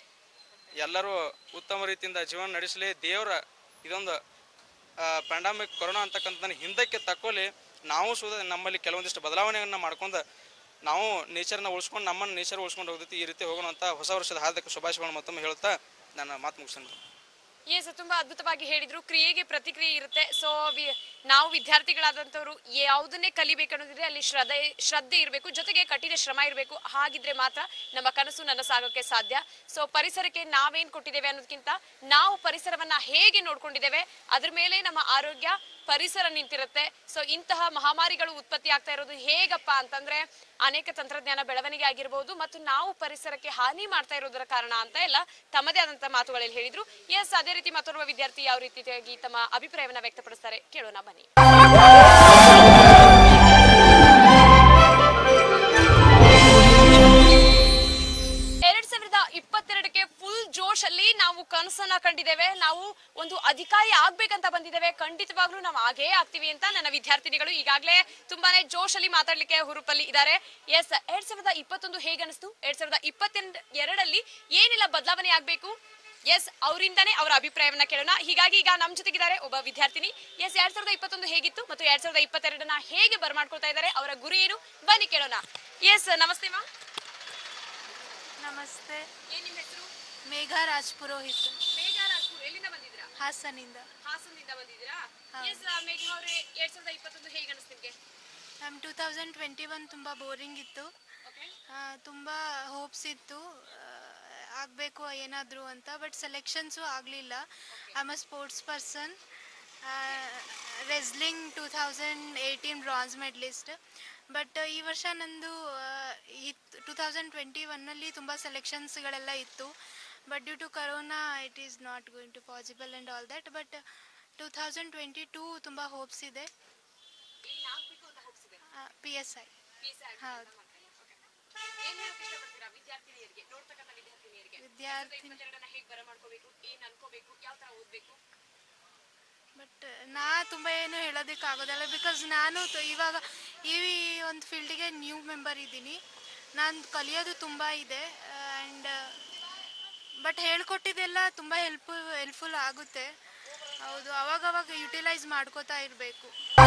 ಎಲ್ಲರೂ ಉತ್ತಮ ರೀತಿಯಿಂದ ಜೀವನ ನಡೆಸಲಿ ದೇವರ ಇದೊಂದು ಪ್ಯಾಂಡಮಿಕ್ ಕೊರೋನಾ ಅಂತಕ್ಕಂಥದ್ದನ್ನು ಹಿಂದಕ್ಕೆ ತಕ್ಕೊಳ್ಳಿ ನಾವು ಸುದ ನಮ್ಮಲ್ಲಿ ಕೆಲವೊಂದಿಷ್ಟು ಬದಲಾವಣೆಯನ್ನು ಮಾಡ್ಕೊಂಡು ನಾವು ನೇಚರ್ನ ಉಳಿಸ್ಕೊಂಡು ನಮ್ಮನ್ನು ನೇಚರ್ ಉಳಿಸ್ಕೊಂಡು ಹೋಗ್ತೈತಿ ಈ ರೀತಿ ಹೋಗೋಣ ಅಂತ ಹೊಸ ವರ್ಷದ ಹಾರ್ದಿಕ ಶುಭಾಶಯಗಳನ್ನು ಮತ್ತೊಮ್ಮೆ ಹೇಳ್ತಾ ನನ್ನ ಮಾತು ಮುಗಿಸ್ತೀನಿ ಎಸ್ ತುಂಬಾ ಅದ್ಭುತವಾಗಿ ಹೇಳಿದ್ರು ಕ್ರಿಯೆಗೆ ಪ್ರತಿಕ್ರಿಯೆ ಇರುತ್ತೆ ಸೊ ನಾವು ವಿದ್ಯಾರ್ಥಿಗಳಾದಂಥವ್ರು ಯಾವುದನ್ನೇ ಕಲಿಬೇಕನ್ನೋದಿದ್ರೆ ಅಲ್ಲಿ ಶ್ರದ್ಧೆ ಶ್ರದ್ಧೆ ಇರಬೇಕು ಜೊತೆಗೆ ಕಠಿಣ ಶ್ರಮ ಇರಬೇಕು ಹಾಗಿದ್ರೆ ಮಾತ್ರ ನಮ್ಮ ಕನಸು ನನ್ನ ಸಾಗೋಕೆ ಸಾಧ್ಯ ಸೊ ಪರಿಸರಕ್ಕೆ ನಾವೇನ್ ಕೊಟ್ಟಿದ್ದೇವೆ ಅನ್ನೋದಕ್ಕಿಂತ ನಾವು ಪರಿಸರವನ್ನ ಹೇಗೆ ನೋಡ್ಕೊಂಡಿದ್ದೇವೆ ಅದ್ರ ಮೇಲೆ ನಮ್ಮ ಆರೋಗ್ಯ ಪರಿಸರ ನಿಂತಿರುತ್ತೆ ಸೊ ಇಂತಹ ಮಹಾಮಾರಿಗಳು ಉತ್ಪತ್ತಿ ಆಗ್ತಾ ಇರೋದು ಹೇಗಪ್ಪ ಅಂತಂದ್ರೆ ಅನೇಕ ತಂತ್ರಜ್ಞಾನ ಬೆಳವಣಿಗೆ ಆಗಿರ್ಬೋದು ಮತ್ತು ನಾವು ಪರಿಸರಕ್ಕೆ ಹಾನಿ ಮಾಡ್ತಾ ಇರೋದರ ಕಾರಣ ಅಂತ ಎಲ್ಲ ತಮ್ಮದೇ ಆದಂತಹ ಮಾತುಗಳಲ್ಲಿ ಹೇಳಿದ್ರು ಎಸ್ ಅದೇ ರೀತಿ ಮತ್ತೋರ್ವ ವಿದ್ಯಾರ್ಥಿ ಯಾವ ರೀತಿಯಾಗಿ ತಮ್ಮ ಅಭಿಪ್ರಾಯವನ್ನ ವ್ಯಕ್ತಪಡಿಸ್ತಾರೆ ಕೇಳೋಣ ಬನ್ನಿ ಎರಡ್ ಸಾವಿರದ ಇಪ್ಪತ್ತೆರಡಕ್ಕೆ ಫುಲ್ ಜೋಶ್ ಅಲ್ಲಿ ನಾವು ಕನಸನ್ನ ಕಂಡಿದ್ದೇವೆ ನಾವು ಒಂದು ಅಧಿಕಾರಿ ಆಗ್ಬೇಕಂತ ಬಂದಿದ್ದೇವೆ ಖಂಡಿತವಾಗ್ಲೂ ನಾವು ಆಗೇ ಆಗ್ತೀವಿ ಅಂತ ನನ್ನ ವಿದ್ಯಾರ್ಥಿನಿಗಳು ಈಗಾಗಲೇ ತುಂಬಾನೇ ಜೋಶ್ ಅಲ್ಲಿ ಮಾತಾಡ್ಲಿಕ್ಕೆ ಹುರುಪಲ್ಲಿ ಇದ್ದಾರೆ ಎಸ್ ಎರಡ್ ಸಾವಿರದ ಇಪ್ಪತ್ತೊಂದು ಹೇಗನಿಸ್ತು ಎರಡ್ ಸಾವಿರದ ಇಪ್ಪತ್ತೆರಡ್ ಎರಡಲ್ಲಿ ಏನೆಲ್ಲ ಬದಲಾವಣೆ ಆಗ್ಬೇಕು ಎಸ್ ಅವರಿಂದಾನೇ ಅವರ ಅಭಿಪ್ರಾಯವನ್ನ ಕೇಳೋಣ ಹೀಗಾಗಿ ಈಗ ನಮ್ಮ ಜೊತೆಗಿದ್ದಾರೆ ಒಬ್ಬ ವಿದ್ಯಾರ್ಥಿನಿ ಎಸ್ ಎರಡ್ ಸಾವಿರದ ಇಪ್ಪತ್ತೊಂದು ಹೇಗಿತ್ತು ಮತ್ತು ಎರಡ್ ಸಾವಿರದ ಇಪ್ಪತ್ತೆರಡನ್ನ ಹೇಗೆ ಬರ್ಮಾಡ್ಕೊಳ್ತಾ ಇದ್ದಾರೆ ಅವರ ಗುರಿ ಏನು ಬನ್ನಿ ಕೇಳೋಣ ಎಸ್ ನಮಸ್ತೆ ಮಾ ನಮಸ್ತೆ ಏನ್ ನಿಮ್ಮ ಹೆಸರು ಮೇಘ ರಾಜ್ ಪುರೋಹಿತ್ ಮೇಘ ರಾಜ್ಪುರ್ ಎಲ್ಲಿಂದ ಬಂದಿದ್ದೀರಾ ಹಾಸನಿಂದ ಹಾಸನದಿಂದ ಬಂದಿದ್ದೀರಾ ಎಸ್ ಮೇಘ ಅವರೇ ಎರಡ್ ಸಾವಿರದ ಇಪ್ಪತ್ತೊಂದು ಹೇಗೆ ಅನಿಸ್ತು ನಿಮ್ಗೆ ma'am two thousand twenty one ತುಂಬ ಬೋರಿಂಗ್ ಇತ್ತು ಓಕೆ ತುಂಬ ಹೋಪ್ಸ್ ಇತ್ತು ಆಗಬೇಕು ಏನಾದರೂ ಅಂತ ಬಟ್ ಸೆಲೆಕ್ಷನ್ಸು ಆಗಲಿಲ್ಲ I am a sports person wrestling two thousand eighteen bronze medallist but ಈ ವರ್ಷ ನಂದು ಇತ್ತು ಟೂ ತೌಸಂಡ್ ಟ್ವೆಂಟಿ ಒನ್ನಲ್ಲಿ ತುಂಬ ಸೆಲೆಕ್ಷನ್ಸ್ಗಳೆಲ್ಲ ಇತ್ತು but due to corona it is not going to possible and all that but two thousand twenty two ತುಂಬ ಹೋಪ್ಸ್ ಇದೆ ಪಿ ಎಸ್ ಐ ಹೌದು ಏನ್ ಹೇಳಕ್ ಇಷ್ಟಪಡ್ತೀರಾ ವಿದ್ಯಾರ್ಥಿನಿಯರಿಗೆ ನೋಡ್ತಕ್ಕಂಥ ವಿದ್ಯಾರ್ಥಿನಿಯರಿಗೆ ವಿದ್ಯಾರ್ಥಿ ಇಪ್ಪತ್ತೆರಡನ್ನ ಹೇಗ್ ಬರ ಮಾಡ್ಕೋಬೇಕು ಏನ್ ಅನ್ಕೋಬೇಕು ಯಾವ ತರ ಓದ್ಬೇಕು ಬಟ್ ನಾ ತುಂಬ ಏನು ಹೇಳೋದಕ್ಕೆ ಆಗೋದಿಲ್ಲ ಬಿಕಾಸ್ ನಾನು ತ- ಇವಾಗ ಈ ಒಂದು ಫೀಲ್ಡಿಗೆ ನ್ಯೂ ಮೆಂಬರ್ ಇದ್ದೀನಿ ನಾನು ಕಲಿಯೋದು ತುಂಬ ಇದೆ ಆ್ಯಂಡ್ ಬಟ್ ಹೇಳ್ಕೊಟ್ಟಿದ್ದೆಲ್ಲ ತುಂಬ ಹೆಲ್ಪ್ಫುಲ್ ಹೆಲ್ಪ್ಫುಲ್ ಆಗುತ್ತೆ ಹೌದು ಅವಾಗವಾಗ ಯುಟಿಲೈಸ್ ಮಾಡ್ಕೋತಾ ಇರಬೇಕು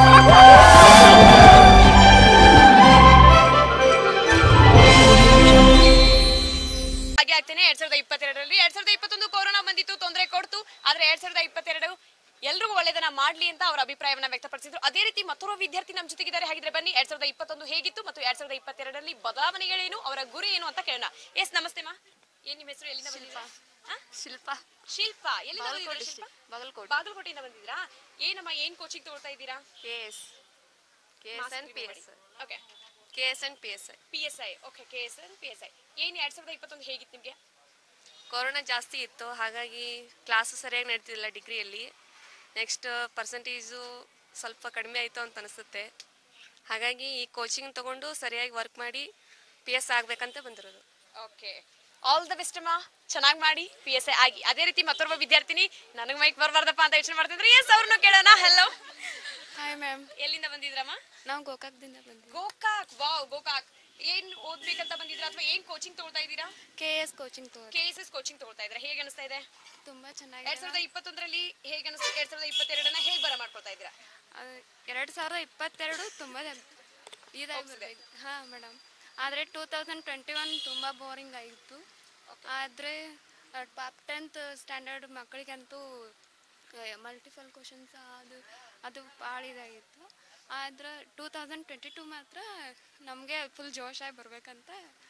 ಹಾಗೆ ಆಗ್ತೇನೆ ಎರಡ್ ಸಾವಿರದ ಇಪ್ಪತ್ತೆರಡರಲ್ಲಿ ಎರಡ್ ಸಾವಿರದ ಇಪ್ಪತ್ತೊಂದು ಕೊರೋನಾ ಬಂದಿತ್ತು ತೊಂದರೆ ಕೊಡ್ತು ಆದ್ರೆ ಎರಡ್ ಸಾವಿರದ ಇಪ್ಪತ್ತೆರಡು ಎಲ್ರಿಗೂ ಒಳ್ಳೆದನ್ನ ಮಾಡ್ಲಿ ಅಂತ ಅವರ ಅಭಿಪ್ರಾಯವನ್ನ ವ್ಯಕ್ತಪಡಿಸಿದ್ರು ಅದೇ ರೀತಿ ಮತ್ತೊಬ್ಬ ವಿದ್ಯಾರ್ಥಿ ನಮ್ಮ ಜೊತೆಗಿದ್ದಾರೆ ಹಾಗಿದ್ರೆ ಬನ್ನಿ ಎರಡ್ ಸಾವಿರದ ಇಪ್ಪತ್ತೊಂದು ಹೇಗಿತ್ತು ಮತ್ತು ಎರಡ್ ಸಾವಿರದ ಇಪ್ಪತ್ತೆರಡರಲ್ಲಿ ಬದಲಾವಣೆಗಳೇನು ಅವರ ಗುರಿ ಏನು ಅಂತ ಕೇಳೋಣ ಎಸ್ ನಮಸ್ತೆ ಮಾ ಏನ್ ನಿಮ್ಮ ಹೆಸರು ಎಲ್ಲಿಂದ ಬಂದಿದ್ದೀರಾ ಹಾ? ಶಿಲ್ಪ ಶಿಲ್ಪ ಎಲ್ಲಿಂದ ಬಂದಿದ್ದೀರಾ ಶಿಲ್ಪ ಬಾಗಲಕೋಟೆ ಬಾಗಲಕೋಟೆಯಿಂದ ಬಂದಿದ್ದೀರಾ ಏನಮ್ಮ ಏನ್ ಕೋಚಿಂಗ್ ತಗೊಳ್ತಾ ಇದ್ದೀರಾ K S K S N P S okay K S N P S I P S I okay K S N P S I ಏನ್ ಎರಡ್ ಸಾವಿರದ ಇಪ್ಪತ್ತೊಂದು ಹೇಗಿತ್ತು ನಿಮ್ಗೆ ಕೊರೋನಾ ಜಾಸ್ತಿ ಇತ್ತು ಹಾಗಾಗಿ ಕ್ಲಾಸು ಸರಿಯಾಗಿ ನಡೀತಿಲ್ಲ ಡಿಗ್ರಿಯಲ್ಲಿ ನೆಕ್ಸ್ಟ್ ಪರ್ಸೆಂಟೇಜು ಸ್ವಲ್ಪ ಕಡಿಮೆ ಆಯಿತು ಅಂತ ಅನಿಸುತ್ತೆ ಹಾಗಾಗಿ ಈ ಕೋಚಿಂಗ್ ತಗೊಂಡು ಸರಿಯಾಗಿ ವರ್ಕ್ ಮಾಡಿ ಪಿ ಎಸ್ ಆಗಬೇಕಂತ ಬಂದಿರೋದು ಓಕೆ ಆಲ್ ದ ಬೆಸ್ಟ್ ಅಮ್ಮ ಚೆನ್ನಾಗಿ ಮಾಡಿ ಪಿ ಎಸ್ ಐ ಆಗಿ ಅದೇ ರೀತಿ ಮತ್ತೊಬ್ಬ ವಿದ್ಯಾರ್ಥಿನಿ ನನಗೆ ಮೈಕ್ ಬರಬಾರ್ದಪ್ಪ ಅಂತ ಯೋಚನೆ ಮಾಡ್ತಿದ್ರೆ ಎಸ್ ಅವ್ರನ್ನು ಕೇಳೋಣ ಹೆಲೋ ಹಾಯ್ ಮ್ಯಾಮ್ ಎಲ್ಲಿಂದ ಬಂದಿದ್ರಮ್ಮ ನಾವು ಗೋಕಾಕ್ದಿಂದ ಬಂದ್ವಿ ಗೋಕಾಕ್ ವಾವ್ ಗೋಕಾಕ್ ಏನ್ ಓದ್ಬೇಕಂತ ಬಂದಿದ್ರ ಅಥವಾ ಏನ್ ಕೋಚಿಂಗ್ ತಗೊಳ್ತಾ ಇದ್ದೀರಾ ಕೆ ಎಸ್ ಕೋಚಿಂಗ್ ತಗೋ ಕೆ ಎಸ್ ಎಸ್ ಕೋಚಿಂಗ್ ತಗೊಳ್ತಾ ಇದ್ದೀರಾ ಹೇಗೆ ಅನಿಸ್ತಾ ಇದೆ ತುಂಬ ಎರಡ್ ಚೆನ್ನಾಗಿದೆ ಸಾವಿರದ ಇಪ್ಪತ್ತೊಂದರಲ್ಲಿ ಹೇಗೆ ಅನಿಸ್ತಾ ಎರಡ್ ಸಾವಿರದ ಇಪ್ಪತ್ತೆರಡನ್ನ ಹೇಗೆ ಬರ ಮಾಡ್ಕೊಳ್ತಾ ಇದ್ದೀರಾ ಎರಡು ಸಾವಿರದ ಇಪ್ಪತ್ತೆರಡು ತುಂಬ ಇದಾಗಿ ಹಾಂ ಮೇಡಮ್ ಆದರೆ ಟೂ ತೌಸಂಡ್ ಟ್ವೆಂಟಿ ಒನ್ ತುಂಬ ಬೋರಿಂಗ್ ಆಗಿತ್ತು ಆದರೆ ಟಾಪ್ ಟೆಂತ್ ಸ್ಟ್ಯಾಂಡರ್ಡ್ ಮಕ್ಕಳಿಗಂತೂ ಮಲ್ಟಿಪಲ್ ಕ್ವಶನ್ಸ್ ಅದು ಅದು ಭಾಳ ಇದಾಗಿತ್ತು ಆದ್ರೆ ಟೂ ತೌಸಂಡ್ ಟ್ವೆಂಟಿ ಟೂ ಮಾತ್ರ ನಮಗೆ ಫುಲ್ ಜೋಶಾಗಿ ಬರಬೇಕಂತ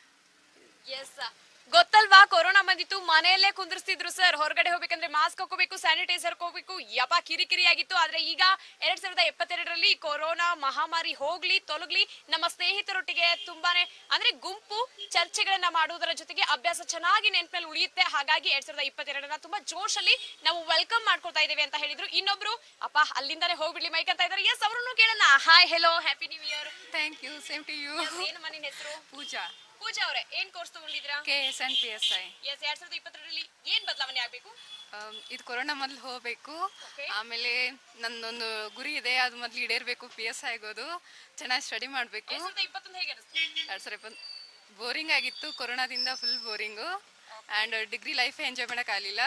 ಎಸ್ ಗೊತ್ತಲ್ವಾ ಕೊರೋನಾ ಬಂದಿತ್ತು ಮನೆಯಲ್ಲೇ ಕುಂದಿರ್ಸ್ತಿದ್ರು ಸರ್ ಹೊರಗಡೆ ಹೋಗ್ಬೇಕಂದ್ರೆ ಮಾಸ್ಕ್ ಹಾಕೋಬೇಕು ಸ್ಯಾನಿಟೈಸರ್ ಹೋಗ್ಬೇಕು ಯಪ್ಪ ಕಿರಿಕಿರಿ ಆಗಿತ್ತು ಆದ್ರೆ ಈಗ ಎರಡ್ ಸಾವಿರದ ಎಪ್ಪತ್ತೆರಡರಲ್ಲಿ ಕೊರೋನಾ ಮಹಾಮಾರಿ ಹೋಗ್ಲಿ ತೊಲಗ್ಲಿ ನಮ್ಮ ಸ್ನೇಹಿತರೊಟ್ಟಿಗೆ ತುಂಬಾನೇ ಅಂದ್ರೆ ಗುಂಪು ಚರ್ಚೆಗಳನ್ನ ಮಾಡುವುದರ ಜೊತೆಗೆ ಅಭ್ಯಾಸ ಚೆನ್ನಾಗಿ ನೆನ್ಪಲ್ಲಿ ಉಳಿಯುತ್ತೆ ಹಾಗಾಗಿ ಎರಡ್ ಸಾವಿರದ ಇಪ್ಪತ್ತೆರಡನ್ನ ತುಂಬಾ ಜೋಶಲ್ಲಿ ನಾವು ವೆಲ್ಕಮ್ ಮಾಡ್ಕೊಳ್ತಾ ಇದ್ದೇವೆ ಅಂತ ಹೇಳಿದ್ರು ಇನ್ನೊಬ್ರು ಅಪ್ಪ ಅಲ್ಲಿಂದಾನೆ ಹೋಗ್ಬಿಡ್ಲಿ ಮೈಕ್ ಅಂತ ಇದ್ದಾರೆ ಎಸ್ ಅವ್ರನ್ನು ಕೇಳೋಣ hi hello happy new year thank you same to you ಏನಮ್ಮ ನಿನ್ನ ಹೆಸರು ಪೂಜಾ ಪೂಜಾ ಅವರೇ ಏನ್ ಕೋರ್ಸ್ ತಗೊಂಡಿದ್ರಾ K S N P S I yes ಎರಡ್ ಸಾವಿರದ ಇಪ್ಪತ್ತರಲ್ಲಿ ಏನ್ ಬದಲಾವಣೆ ಆಗ್ಬೇಕು ಇದು ಕೊರೋನಾ ಮೊದಲು ಹೋಗಬೇಕು Okay. ಆಮೇಲೆ ನನ್ನೊಂದು ಗುರಿ ಇದೆ ಅದು ಮೊದಲು ಈಡೇರಬೇಕು ಪಿ ಎಸ್ ಆಗೋದು ಚೆನ್ನಾಗಿ ಸ್ಟಡಿ ಮಾಡಬೇಕು ಎರಡ್ ಸಾವಿರದ ಇಪ್ಪತ್ತೊಂದು ಹೇಗೆ ಅನಿಸ್ತು ಎರಡು ಸಾವಿರ ಇಪ್ಪತ್ತು ಬೋರಿಂಗ್ ಆಗಿತ್ತು ಕೊರೋನಾದಿಂದ ಫುಲ್ ಬೋರಿಂಗು ಆ್ಯಂಡ್ ಡಿಗ್ರಿ ಲೈಫೇ ಎಂಜಾಯ್ ಮಾಡೋಕ್ಕಾಗಲಿಲ್ಲ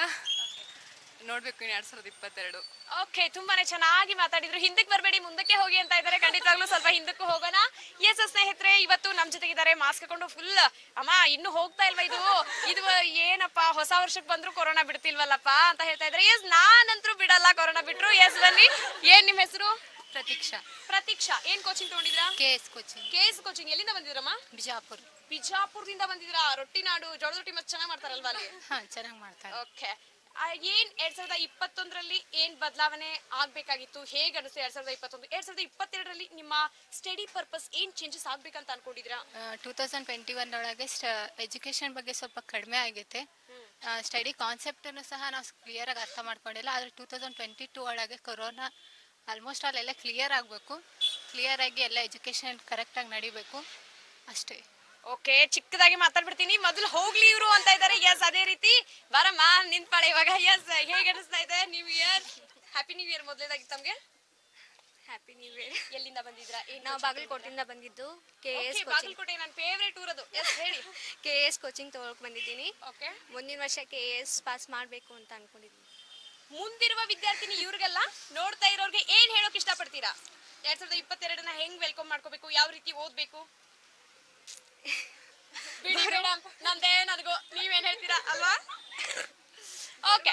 ನೋಡಬೇಕು ಇನ್ನು ಎರಡು ಸಾವಿರದ ಇಪ್ಪತ್ತೆರಡು ಓಕೆ ತುಂಬಾನೇ ಚೆನ್ನಾಗಿ ಮಾತಾಡಿದ್ರು ಹಿಂದಕ್ಕೆ ಬರಬೇಡಿ ಮುಂದಕ್ಕೆ ಹೋಗಿ ಅಂತ ಇದ್ದಾರೆ ಖಂಡಿತವಾಗ್ಲೂ ಸ್ವಲ್ಪ ಹಿಂದಕ್ಕೂ ಹೋಗೋಣ ಎಸ್ ಸ್ನೇಹಿತರೆ ಇವತ್ತು ನಮ್ ಜೊತೆಗಿದ್ದಾರೆ ಮಾಸ್ಕ್ ಹಾಕೊಂಡು ಫುಲ್ ಅಮ್ಮ ಇನ್ನು ಹೋಗ್ತಾ ಇಲ್ವಾ ಇದು ಇದು ಏನಪ್ಪ ಹೊಸ ವರ್ಷಕ್ಕೆ ಬಂದ್ರು ಕೊರೋನಾ ಬಿಡ್ತಿಲ್ವಲ್ಲಪ್ಪ ಅಂತ ಹೇಳ್ತಾ ಇದ್ದಾರೆ ಎಸ್ ನಾನಂತರೂ ಬಿಡಲ್ಲ ಕೊರೋನಾ ಬಿಟ್ರು ಎಸ್ ಬನ್ನಿ ಏನ್ ನಿಮ್ಮ ಹೆಸರು ಪ್ರತೀಕ್ಷಾ ಪ್ರತೀಕ್ಷಾ ಏನ್ ಕೋಚಿಂಗ್ ತಗೊಂಡಿದ್ರಾ K S coaching K S coaching ಎಲ್ಲಿಂದ ಬಂದಿದ್ರಮ್ಮ ಬಿಜಾಪುರ ಬಿಜಾಪುರದಿಂದ ಬಂದಿದ್ರಾ ರೊಟ್ಟಿ ನಾಡು ಜೋಳದ ರೊಟ್ಟಿ ಮತ್ತೆ ಚೆನ್ನಾಗಿ ಮಾಡ್ತಾರಲ್ವಾ ಅಲ್ಲಿ ಹಾಂ ಚೆನ್ನಾಗಿ ಮಾಡ್ತಾರೆ ಓಕೆ ಏನ್ ಎರಡ್ ಸಾವಿರದ ಇಪ್ಪತ್ತೊಂದರಲ್ಲಿ ಏನ್ ಬದಲಾವಣೆ ಆಗ್ಬೇಕಾಗಿತ್ತು ಹೇಗ್ ಅನಿಸ್ತು ಎರಡ್ ಸಾವಿರದ ಇಪ್ಪತ್ತೊಂದು ಎರಡ್ ಸಾವಿರದ ಇಪ್ಪತ್ತೆರಡರಲ್ಲಿ ನಿಮ್ಮ ಸ್ಟಡಿ ಪರ್ಪಸ್ ಏನ್ ಚೇಂಜಸ್ ಆಗ್ಬೇಕಂತ ಅನ್ಕೊಂಡಿದ್ರಾ ಟೂ ತೌಸಂಡ್ ಟ್ವೆಂಟಿ ಒನ್ ಒಳಗೆ ಸ್ಟ್ ಎಜುಕೇಷನ್ ಬಗ್ಗೆ ಸ್ವಲ್ಪ ಕಡಿಮೆ ಆಗೈತೆ ಸ್ಟಡಿ ಕಾನ್ಸೆಪ್ಟನ್ನು ಸಹ ನಾವು ಕ್ಲಿಯರಾಗಿ ಅರ್ಥ ಮಾಡ್ಕೊಂಡಿಲ್ಲ ಆದರೆ ಟೂ ತೌಸಂಡ್ ಟ್ವೆಂಟಿ ಟೂ ಒಳಗೆ ಕೊರೋನಾ ಆಲ್ಮೋಸ್ಟ್ ಆಲ್ ಎಲ್ಲ ಕ್ಲಿಯರ್ ಆಗಬೇಕು ಕ್ಲಿಯರಾಗಿ ಎಲ್ಲ ಎಜುಕೇಷನ್ ಕರೆಕ್ಟಾಗಿ ನಡಿಬೇಕು ಅಷ್ಟೇ ಓಕೆ ಚಿಕ್ಕದಾಗಿ ಮಾತಾಡ್ಬಿಡ್ತೀನಿ ಮೊದಲು ಹೋಗ್ಲಿ ಇವ್ರು ಅಂತ ಇದ್ದಾರೆ ಎಸ್ ಅದೇ ರೀತಿ ಬರಮ್ಮ ನಿಂತ್ಪಾಳೆ ಇವಾಗ ಎಸ್ ಹೇಗೆ ಅನಿಸ್ತಾ ಇದೆ new year happy new year ಮೊದಲೇದಾಗಿ ತಮ್ಗೆ ಹ್ಯಾಪಿ ನ್ಯೂ ಇಯರ್ ಎಲ್ಲಿಂದ ಬಂದಿದ್ರಾ ಏನ್ ನಾವು coaching ಬಾಗಲಕೋಟೆಯಿಂದ ಬಂದಿದ್ದು ಕೆ ತಗೊಂಡಿದ್ರಾ? ಎಸ್ Okay, ಬಾಗಲಕೋಟೆ ನನ್ನ ಫೇವ್ರೇಟ್ ಊರದು ಎಸ್ ಹೇಳಿ ಕೆ ಎಸ್ ಕೋಚಿಂಗ್ ತೊಗೊಳಕ್ ಬಂದಿದ್ದೀನಿ ಓಕೆ ಮುಂದಿನ ವರ್ಷ ಕೆ ಎಸ್ ಪಾಸ್ ಮಾಡಬೇಕು ಅಂತ ಅನ್ಕೊಂಡಿದ್ದೀನಿ ಮುಂದಿರುವ ವಿದ್ಯಾರ್ಥಿನಿ ಇವ್ರಿಗೆಲ್ಲ ನೋಡ್ತಾ ಇರೋರ್ಗೆ ಏನ್ ಹೇಳೋಕ್ ಇಷ್ಟಪಡ್ತೀರಾ ಎರಡ್ ಸಾವಿರದ ಇಪ್ಪತ್ತೆರಡನ್ನ ಹೆಂಗ್ ವೆಲ್ಕಮ್ ಮಾಡ್ಕೋಬೇಕು ಯಾವ ರೀತಿ ಓದ್ಬೇಕು ಬಿಡಿ ಮೇಡಮ್ ನಂದೇ ನನಗೂ ನೀವೇನ್ ಹೇಳ್ತೀರಾ ಅಲ್ವಾ ಓಕೆ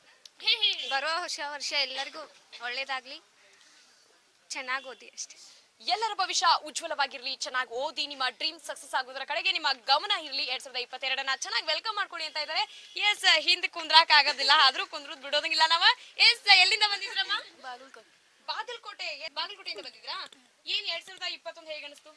ಬರೋ ಹೊಸ ವರ್ಷ ಎಲ್ಲರಿಗೂ ಒಳ್ಳೇದಾಗ್ಲಿ ಚೆನ್ನಾಗಿ ಓದಿ ಅಷ್ಟೇ ಎಲ್ಲರ ಭವಿಷ್ಯ ಉಜ್ವಲವಾಗಿರ್ಲಿ ಚೆನ್ನಾಗಿ ಓದಿ ನಿಮ್ಮ ಡ್ರೀಮ್ ಸಕ್ಸಸ್ ಆಗೋದ್ರ ಕಡೆಗೆ ನಿಮ್ಮ ಗಮನ ಇರ್ಲಿ ಎರಡ್ ಸಾವಿರದ ಇಪ್ಪತ್ತೆರಡನ ಚೆನ್ನಾಗಿ ವೆಲ್ಕಮ್ ಮಾಡ್ಕೊಳ್ಳಿ ಅಂತ ಇದ್ದಾರೆ ಎಸ್ ಹಿಂದ್ ಕುಂದ್ರಾಕ್ ಆಗೋದಿಲ್ಲ ಆದ್ರೂ ಕುಂದ್ರದ್ ಬಿಡೋದಂಗಿಲ್ಲ ನಾವ ಎಸ್ ಎಲ್ಲಿಂದ ಬಂದಿದ್ರಮ್ಮ ಬಾಗಲಕೋಟೆ ಬಾಗಲಕೋಟೆ ಏ- ಬಾಗಲಕೋಟೆಯಿಂದ ಬಂದಿದ್ರಾ ಏನ್ ಎರಡ್ ಸಾವಿರದ ಇಪ್ಪತ್ತೊಂದು ಹೇಗೆ ಅನಿಸ್ತು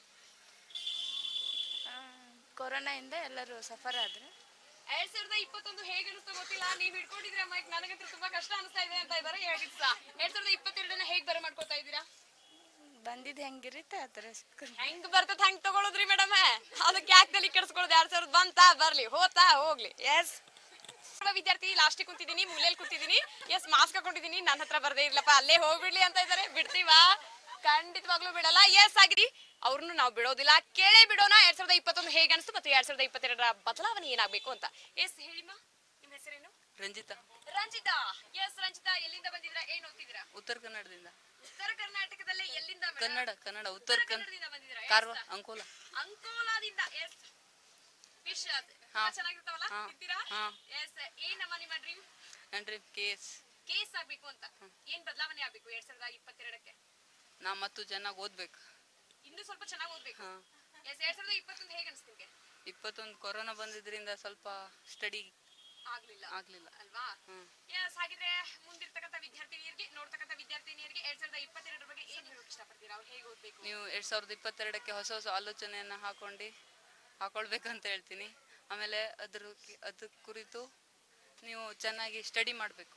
ಕೊರೋನಾಯಿಂದ ಎಲ್ಲರೂ ಸಫರ್ ಆದ್ರೆ ಎರಡ್ ಸಾವಿರದ ಇಪ್ಪತ್ತೊಂದು ಹೇಗೆ ಅನಿಸ್ತು ಗೊತ್ತಿಲ್ಲ ನೀವ್ ಹಿಡ್ಕೊಂಡಿದ್ರೆ ಮೈಕ್ ನನಗಂತೂ ತುಂಬಾ ಕಷ್ಟ ಅನಿಸ್ತಾ ಇದೆ ಅಂತ ಇದ್ದಾರೆ ಹೇಳಿದ್ ಸಹ ಎರಡ್ ಸಾವಿರದ ಇಪ್ಪತ್ತೆರಡನ ಹೇಗ್ ಬರ ಮಾಡ್ಕೊತಾ ಇದ್ದೀರಾ ಬಂದಿದ್ದು ಹೆಂಗಿರುತ್ತೆ ಆ ಥರ ಹೆಂಗ್ ಬರ್ತದ ಹೆಂಗ್ ತಗೊಳುದ್ರಿ ಮೇಡಮ್ ಅದಕ್ಕೆ ಯಾಕೆ ತಲೆ ಕೆಡಿಸ್ಕೊಳ್ಳೋದು ಎರಡ್ ಸಾವಿರದ ಬಂತಾ ಬರ್ಲಿ ಹೋತಾ ಹೋಗ್ಲಿ ಎಸ್ ವಿದ್ಯಾರ್ಥಿ ಲಾಸ್ಟಿಗೆ ಕುಂತಿದ್ದೀನಿ ಮೂಲೆಯಲ್ಲಿ ಕುಂತಿದ್ದೀನಿ ಎಸ್ ಮಾಸ್ಕ್ ಹಾಕೊಂಡಿದ್ದೀನಿ ನನ್ನ ಹತ್ರ ಬರ್ದೇ ಇರ್ಲಪ್ಪ ಅಲ್ಲೇ ಹೋಗ್ಬಿಡ್ಲಿ ಅಂತ ಇದ್ದಾರೆ ಬಿಡ್ತೀವಾ ಖಂಡಿತವಾಗ್ಲೂ ಬಿಡಲ್ಲ ಎಸ್ ಆಗಿರಿ ಅವ್ರನ್ನು ನಾವು ಬಿಡೋದಿಲ್ಲ ಕೇಳೇ ಬಿಡೋಣ ಎರಡ್ ಸಾವಿರದ ಇಪ್ಪತ್ತೊಂದು ಹೇಗೆ ಅನಿಸ್ತು ಮತ್ತು ಎರಡ್ ಸಾವಿರದ ಇಪ್ಪತ್ತೆರಡರ ಬದಲಾವಣೆ ಏನಾಗಬೇಕು ಅಂತ ಎಸ್ ಹೇಳಿಮ್ಮ ನಿಮ್ಮ ಹೆಸರೇನು ರಂಜಿತಾ ರಂಜಿತಾ ಎಸ್ ರಂಜಿತಾ ಎಲ್ಲಿಂದ ಬಂದಿದ್ರಾ ಏನ್ ಓದ್ತಿದ್ದೀರಾ ಉತ್ತರ ಕನ್ನಡದಿಂದ ಉತ್ತರ ಕರ್ನಾಟಕದಲ್ಲಿ ಎಲ್ಲಿಂದ madam? ಕನ್ನಡ ಕನ್ನಡ ಉತ್ತರ ಕನ್ನಡ ಕನ್ನಡದಿಂದ ಬಂದಿದ್ದೀರಾ? Yes. ಕಾರವಾರ ಅಂಕೋಲ ಅಂಕೋಲಾದಿಂದ ಎಸ್ ಫಿಶ್ ಹಾ. ಚೆನ್ನಾಗಿರ್ತಾವಲ್ಲ ಹಾ. ತಿಂತೀರಾ ಹಾ. ಎಸ್ ಏನಮ್ಮ ನಿಮ್ಮ ಡ್ರೀಮ್ ನನ್ರಿ ಕೆ ಎಸ್ ಕೇಸ್ ಆಗ್ಬೇಕು ಅಂತ ಏನ್ ಬದಲಾವಣೆ ಆಗ್ಬೇಕು ಎರಡ್ ಸಾವಿರದ ಇಪ್ಪತ್ತೆರಡಕ್ಕೆ ನಾ ಮತ್ತು ಚೆನ್ನಾಗಿ ಓದ್ಬೇಕು ಇನ್ನೂ ಸ್ವಲ್ಪ ಚೆನ್ನಾಗಿ ಓದ್ಬೇಕು ಹಾ. ಎಸ್ ಎರಡ್ ಸಾವಿರದ ಇಪ್ಪತ್ತೊಂದು ಹೇಗೆ ಅನಿಸ್ತು ನಿಮ್ಗೆ ಇಪ್ಪತ್ತೊಂದು ಕೊರೋನಾ ಬಂದಿದ್ರಿಂದ ಸ್ವಲ್ಪ ಸ್ಟಡಿ ಆಗ್ಲಿಲ್ಲ ಆಗ್ಲಿಲ್ಲ ಅಲ್ವಾ ಹ್ಮ್. ಎಸ್ ಹಾಗಿದ್ರೆ ಮುಂದಿರ್ತಕ್ಕಂಥ ವಿದ್ಯಾರ್ಥಿನಿಯರಿಗೆ ನೋಡ್ತಕ್ಕಂಥ ವಿದ್ಯಾರ್ಥಿನಿಯರಿಗೆ ಎರಡ್ ಸಾವಿರದ ಇಪ್ಪತ್ತೆರಡರ ಬಗ್ಗೆ ಏನ್ ಹೇಳೋಕೆ ಇಷ್ಟಪಡ್ತೀರಾ ಅವ್ರು ಹೇಗೆ ಓದ್ಬೇಕು ನೀವು ಎರಡ್ ಸಾವಿರದ ಇಪ್ಪತ್ತೆರಡಕ್ಕೆ ಹೊಸ ಹೊಸ ಆಲೋಚನೆಯನ್ನ ಹಾಕೊಂಡು ಹಾಕೊಳ್ಬೇಕಂತ ಹೇಳ್ತೀನಿ ಆಮೇಲೆ ಅದ್ರ ಅದ್ರ ಕುರಿತು ನೀವು ಚೆನ್ನಾಗಿ ಸ್ಟಡಿ ಮಾಡಬೇಕು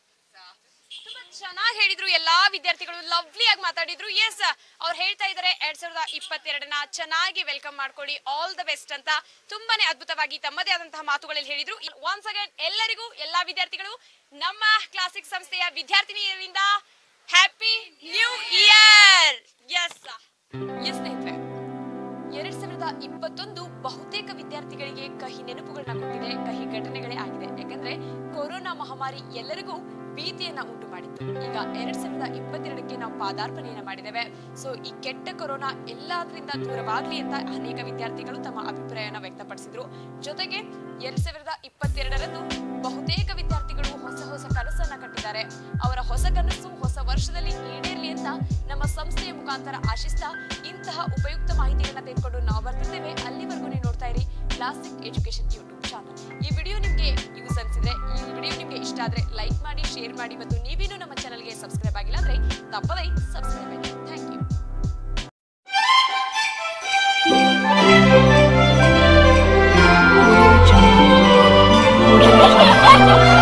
ತುಂಬಾ ಚೆನ್ನಾಗಿ ಹೇಳಿದ್ರು ಎಲ್ಲಾ ವಿದ್ಯಾರ್ಥಿಗಳು ಲವ್ಲಿ ಆಗಿ ಮಾತಾಡಿದ್ರು ಎಸ್ ಅವ್ರು ಹೇಳ್ತಾ ಇದ್ದಾರೆ ಎರಡ್ ಸಾವಿರದ ಇಪ್ಪತ್ತೆರಡನ ಚೆನ್ನಾಗಿ ವೆಲ್ಕಮ್ ಮಾಡ್ಕೊಳ್ಳಿ ಆಲ್ ದ ಬೆಸ್ಟ್ ಅಂತ ತುಂಬಾನೇ ಅದ್ಭುತವಾಗಿ ತಮ್ಮದೇ ಆದಂತಹ ಮಾತುಗಳಲ್ಲಿ ಹೇಳಿದ್ರು ಒನ್ಸ್ ಅಗೇನ್ ಎಲ್ಲರಿಗೂ ಎಲ್ಲಾ ವಿದ್ಯಾರ್ಥಿಗಳು ನಮ್ಮ ಕ್ಲಾಸಿಕ್ ಸಂಸ್ಥೆಯ ವಿದ್ಯಾರ್ಥಿನಿಯರಿಂದ happy new year yes yes ಸ್ನೇಹಿತರೆ ಎರಡ್ ಸಾವಿರದ ಇಪ್ಪತ್ತೊಂದು ಬಹುತೇಕ ವಿದ್ಯಾರ್ಥಿಗಳಿಗೆ ಕಹಿ ನೆನಪುಗಳನ್ನ ಕೊಟ್ಟಿದೆ ಕಹಿ ಘಟನೆಗಳೇ ಆಗಿದೆ ಯಾಕಂದ್ರೆ ಕೊರೋನಾ ಮಹಾಮಾರಿ ಎಲ್ಲರಿಗೂ ಭೀತಿಯನ್ನ ಉಂಟು ಮಾಡಿತ್ತು ಈಗ ಎರಡ್ ಸಾವಿರದ ಇಪ್ಪತ್ತೆರಡಕ್ಕೆ ನಾವು ಪಾದಾರ್ಪಣೆಯನ್ನ ಮಾಡಿದ್ದೇವೆ ಸೊ ಈ ಕೆಟ್ಟ ಕೊರೋನಾ ಎಲ್ಲಾದ್ರಿಂದ ದೂರವಾಗ್ಲಿ ಅಂತ ಅನೇಕ ವಿದ್ಯಾರ್ಥಿಗಳು ತಮ್ಮ ಅಭಿಪ್ರಾಯನ ವ್ಯಕ್ತಪಡಿಸಿದ್ರು ಜೊತೆಗೆ ಎರಡ್ ಸಾವಿರದ ಇಪ್ಪತ್ತೆರಡರಂದು ಬಹುತೇಕ ವಿದ್ಯಾರ್ಥಿಗಳು ಹೊಸ ಹೊಸ ಕನಸನ್ನ ಕಟ್ಟಿದ್ದಾರೆ ಅವರ ಹೊಸ ಕನಸು ಹೊಸ ವರ್ಷದಲ್ಲಿ ಈಡೇರ್ಲಿ ಅಂತ ನಮ್ಮ ಸಂಸ್ಥೆಯ ಮುಖಾಂತರ ಆಶಿಸ್ತಾ ಇಂತಹ ಉಪಯುಕ್ತ ಮಾಹಿತಿಗಳನ್ನ ತೆಗೆದುಕೊಂಡು ನಾವು ಬರ್ತಿದ್ದೇವೆ ಅಲ್ಲಿವರೆಗೂ ನೀವು ನೋಡ್ತಾ ಇರಿ ಕ್ಲಾಸಿಕ್ ಎಜುಕೇಶನ್ ಯೂಟ್ಯೂಬ್ ಚಾನಲ್ ಈ ವಿಡಿಯೋ ನಿಮ್ಗೆ ಯೂಸ್ ಅನ್ಸಿದ್ರೆ ಈ ವಿಡಿಯೋ ನಿಮ್ಗೆ ಇಷ್ಟ ಆದ್ರೆ ಲೈಕ್ ಮಾಡಿ ಶೇರ್ ಮಾಡಿ ಮತ್ತು ನೀವೇನು ನಮ್ಮ ಚಾನಲ್ಗೆ ಸಬ್ಸ್ಕ್ರೈಬ್ ಆಗಿಲ್ಲ ಅಂದ್ರೆ ತಪ್ಪದೇ ಸಬ್ಸ್ಕ್ರೈಬ್ ಆಗಿ ಥ್ಯಾಂಕ್ ಯು Audio Jungle.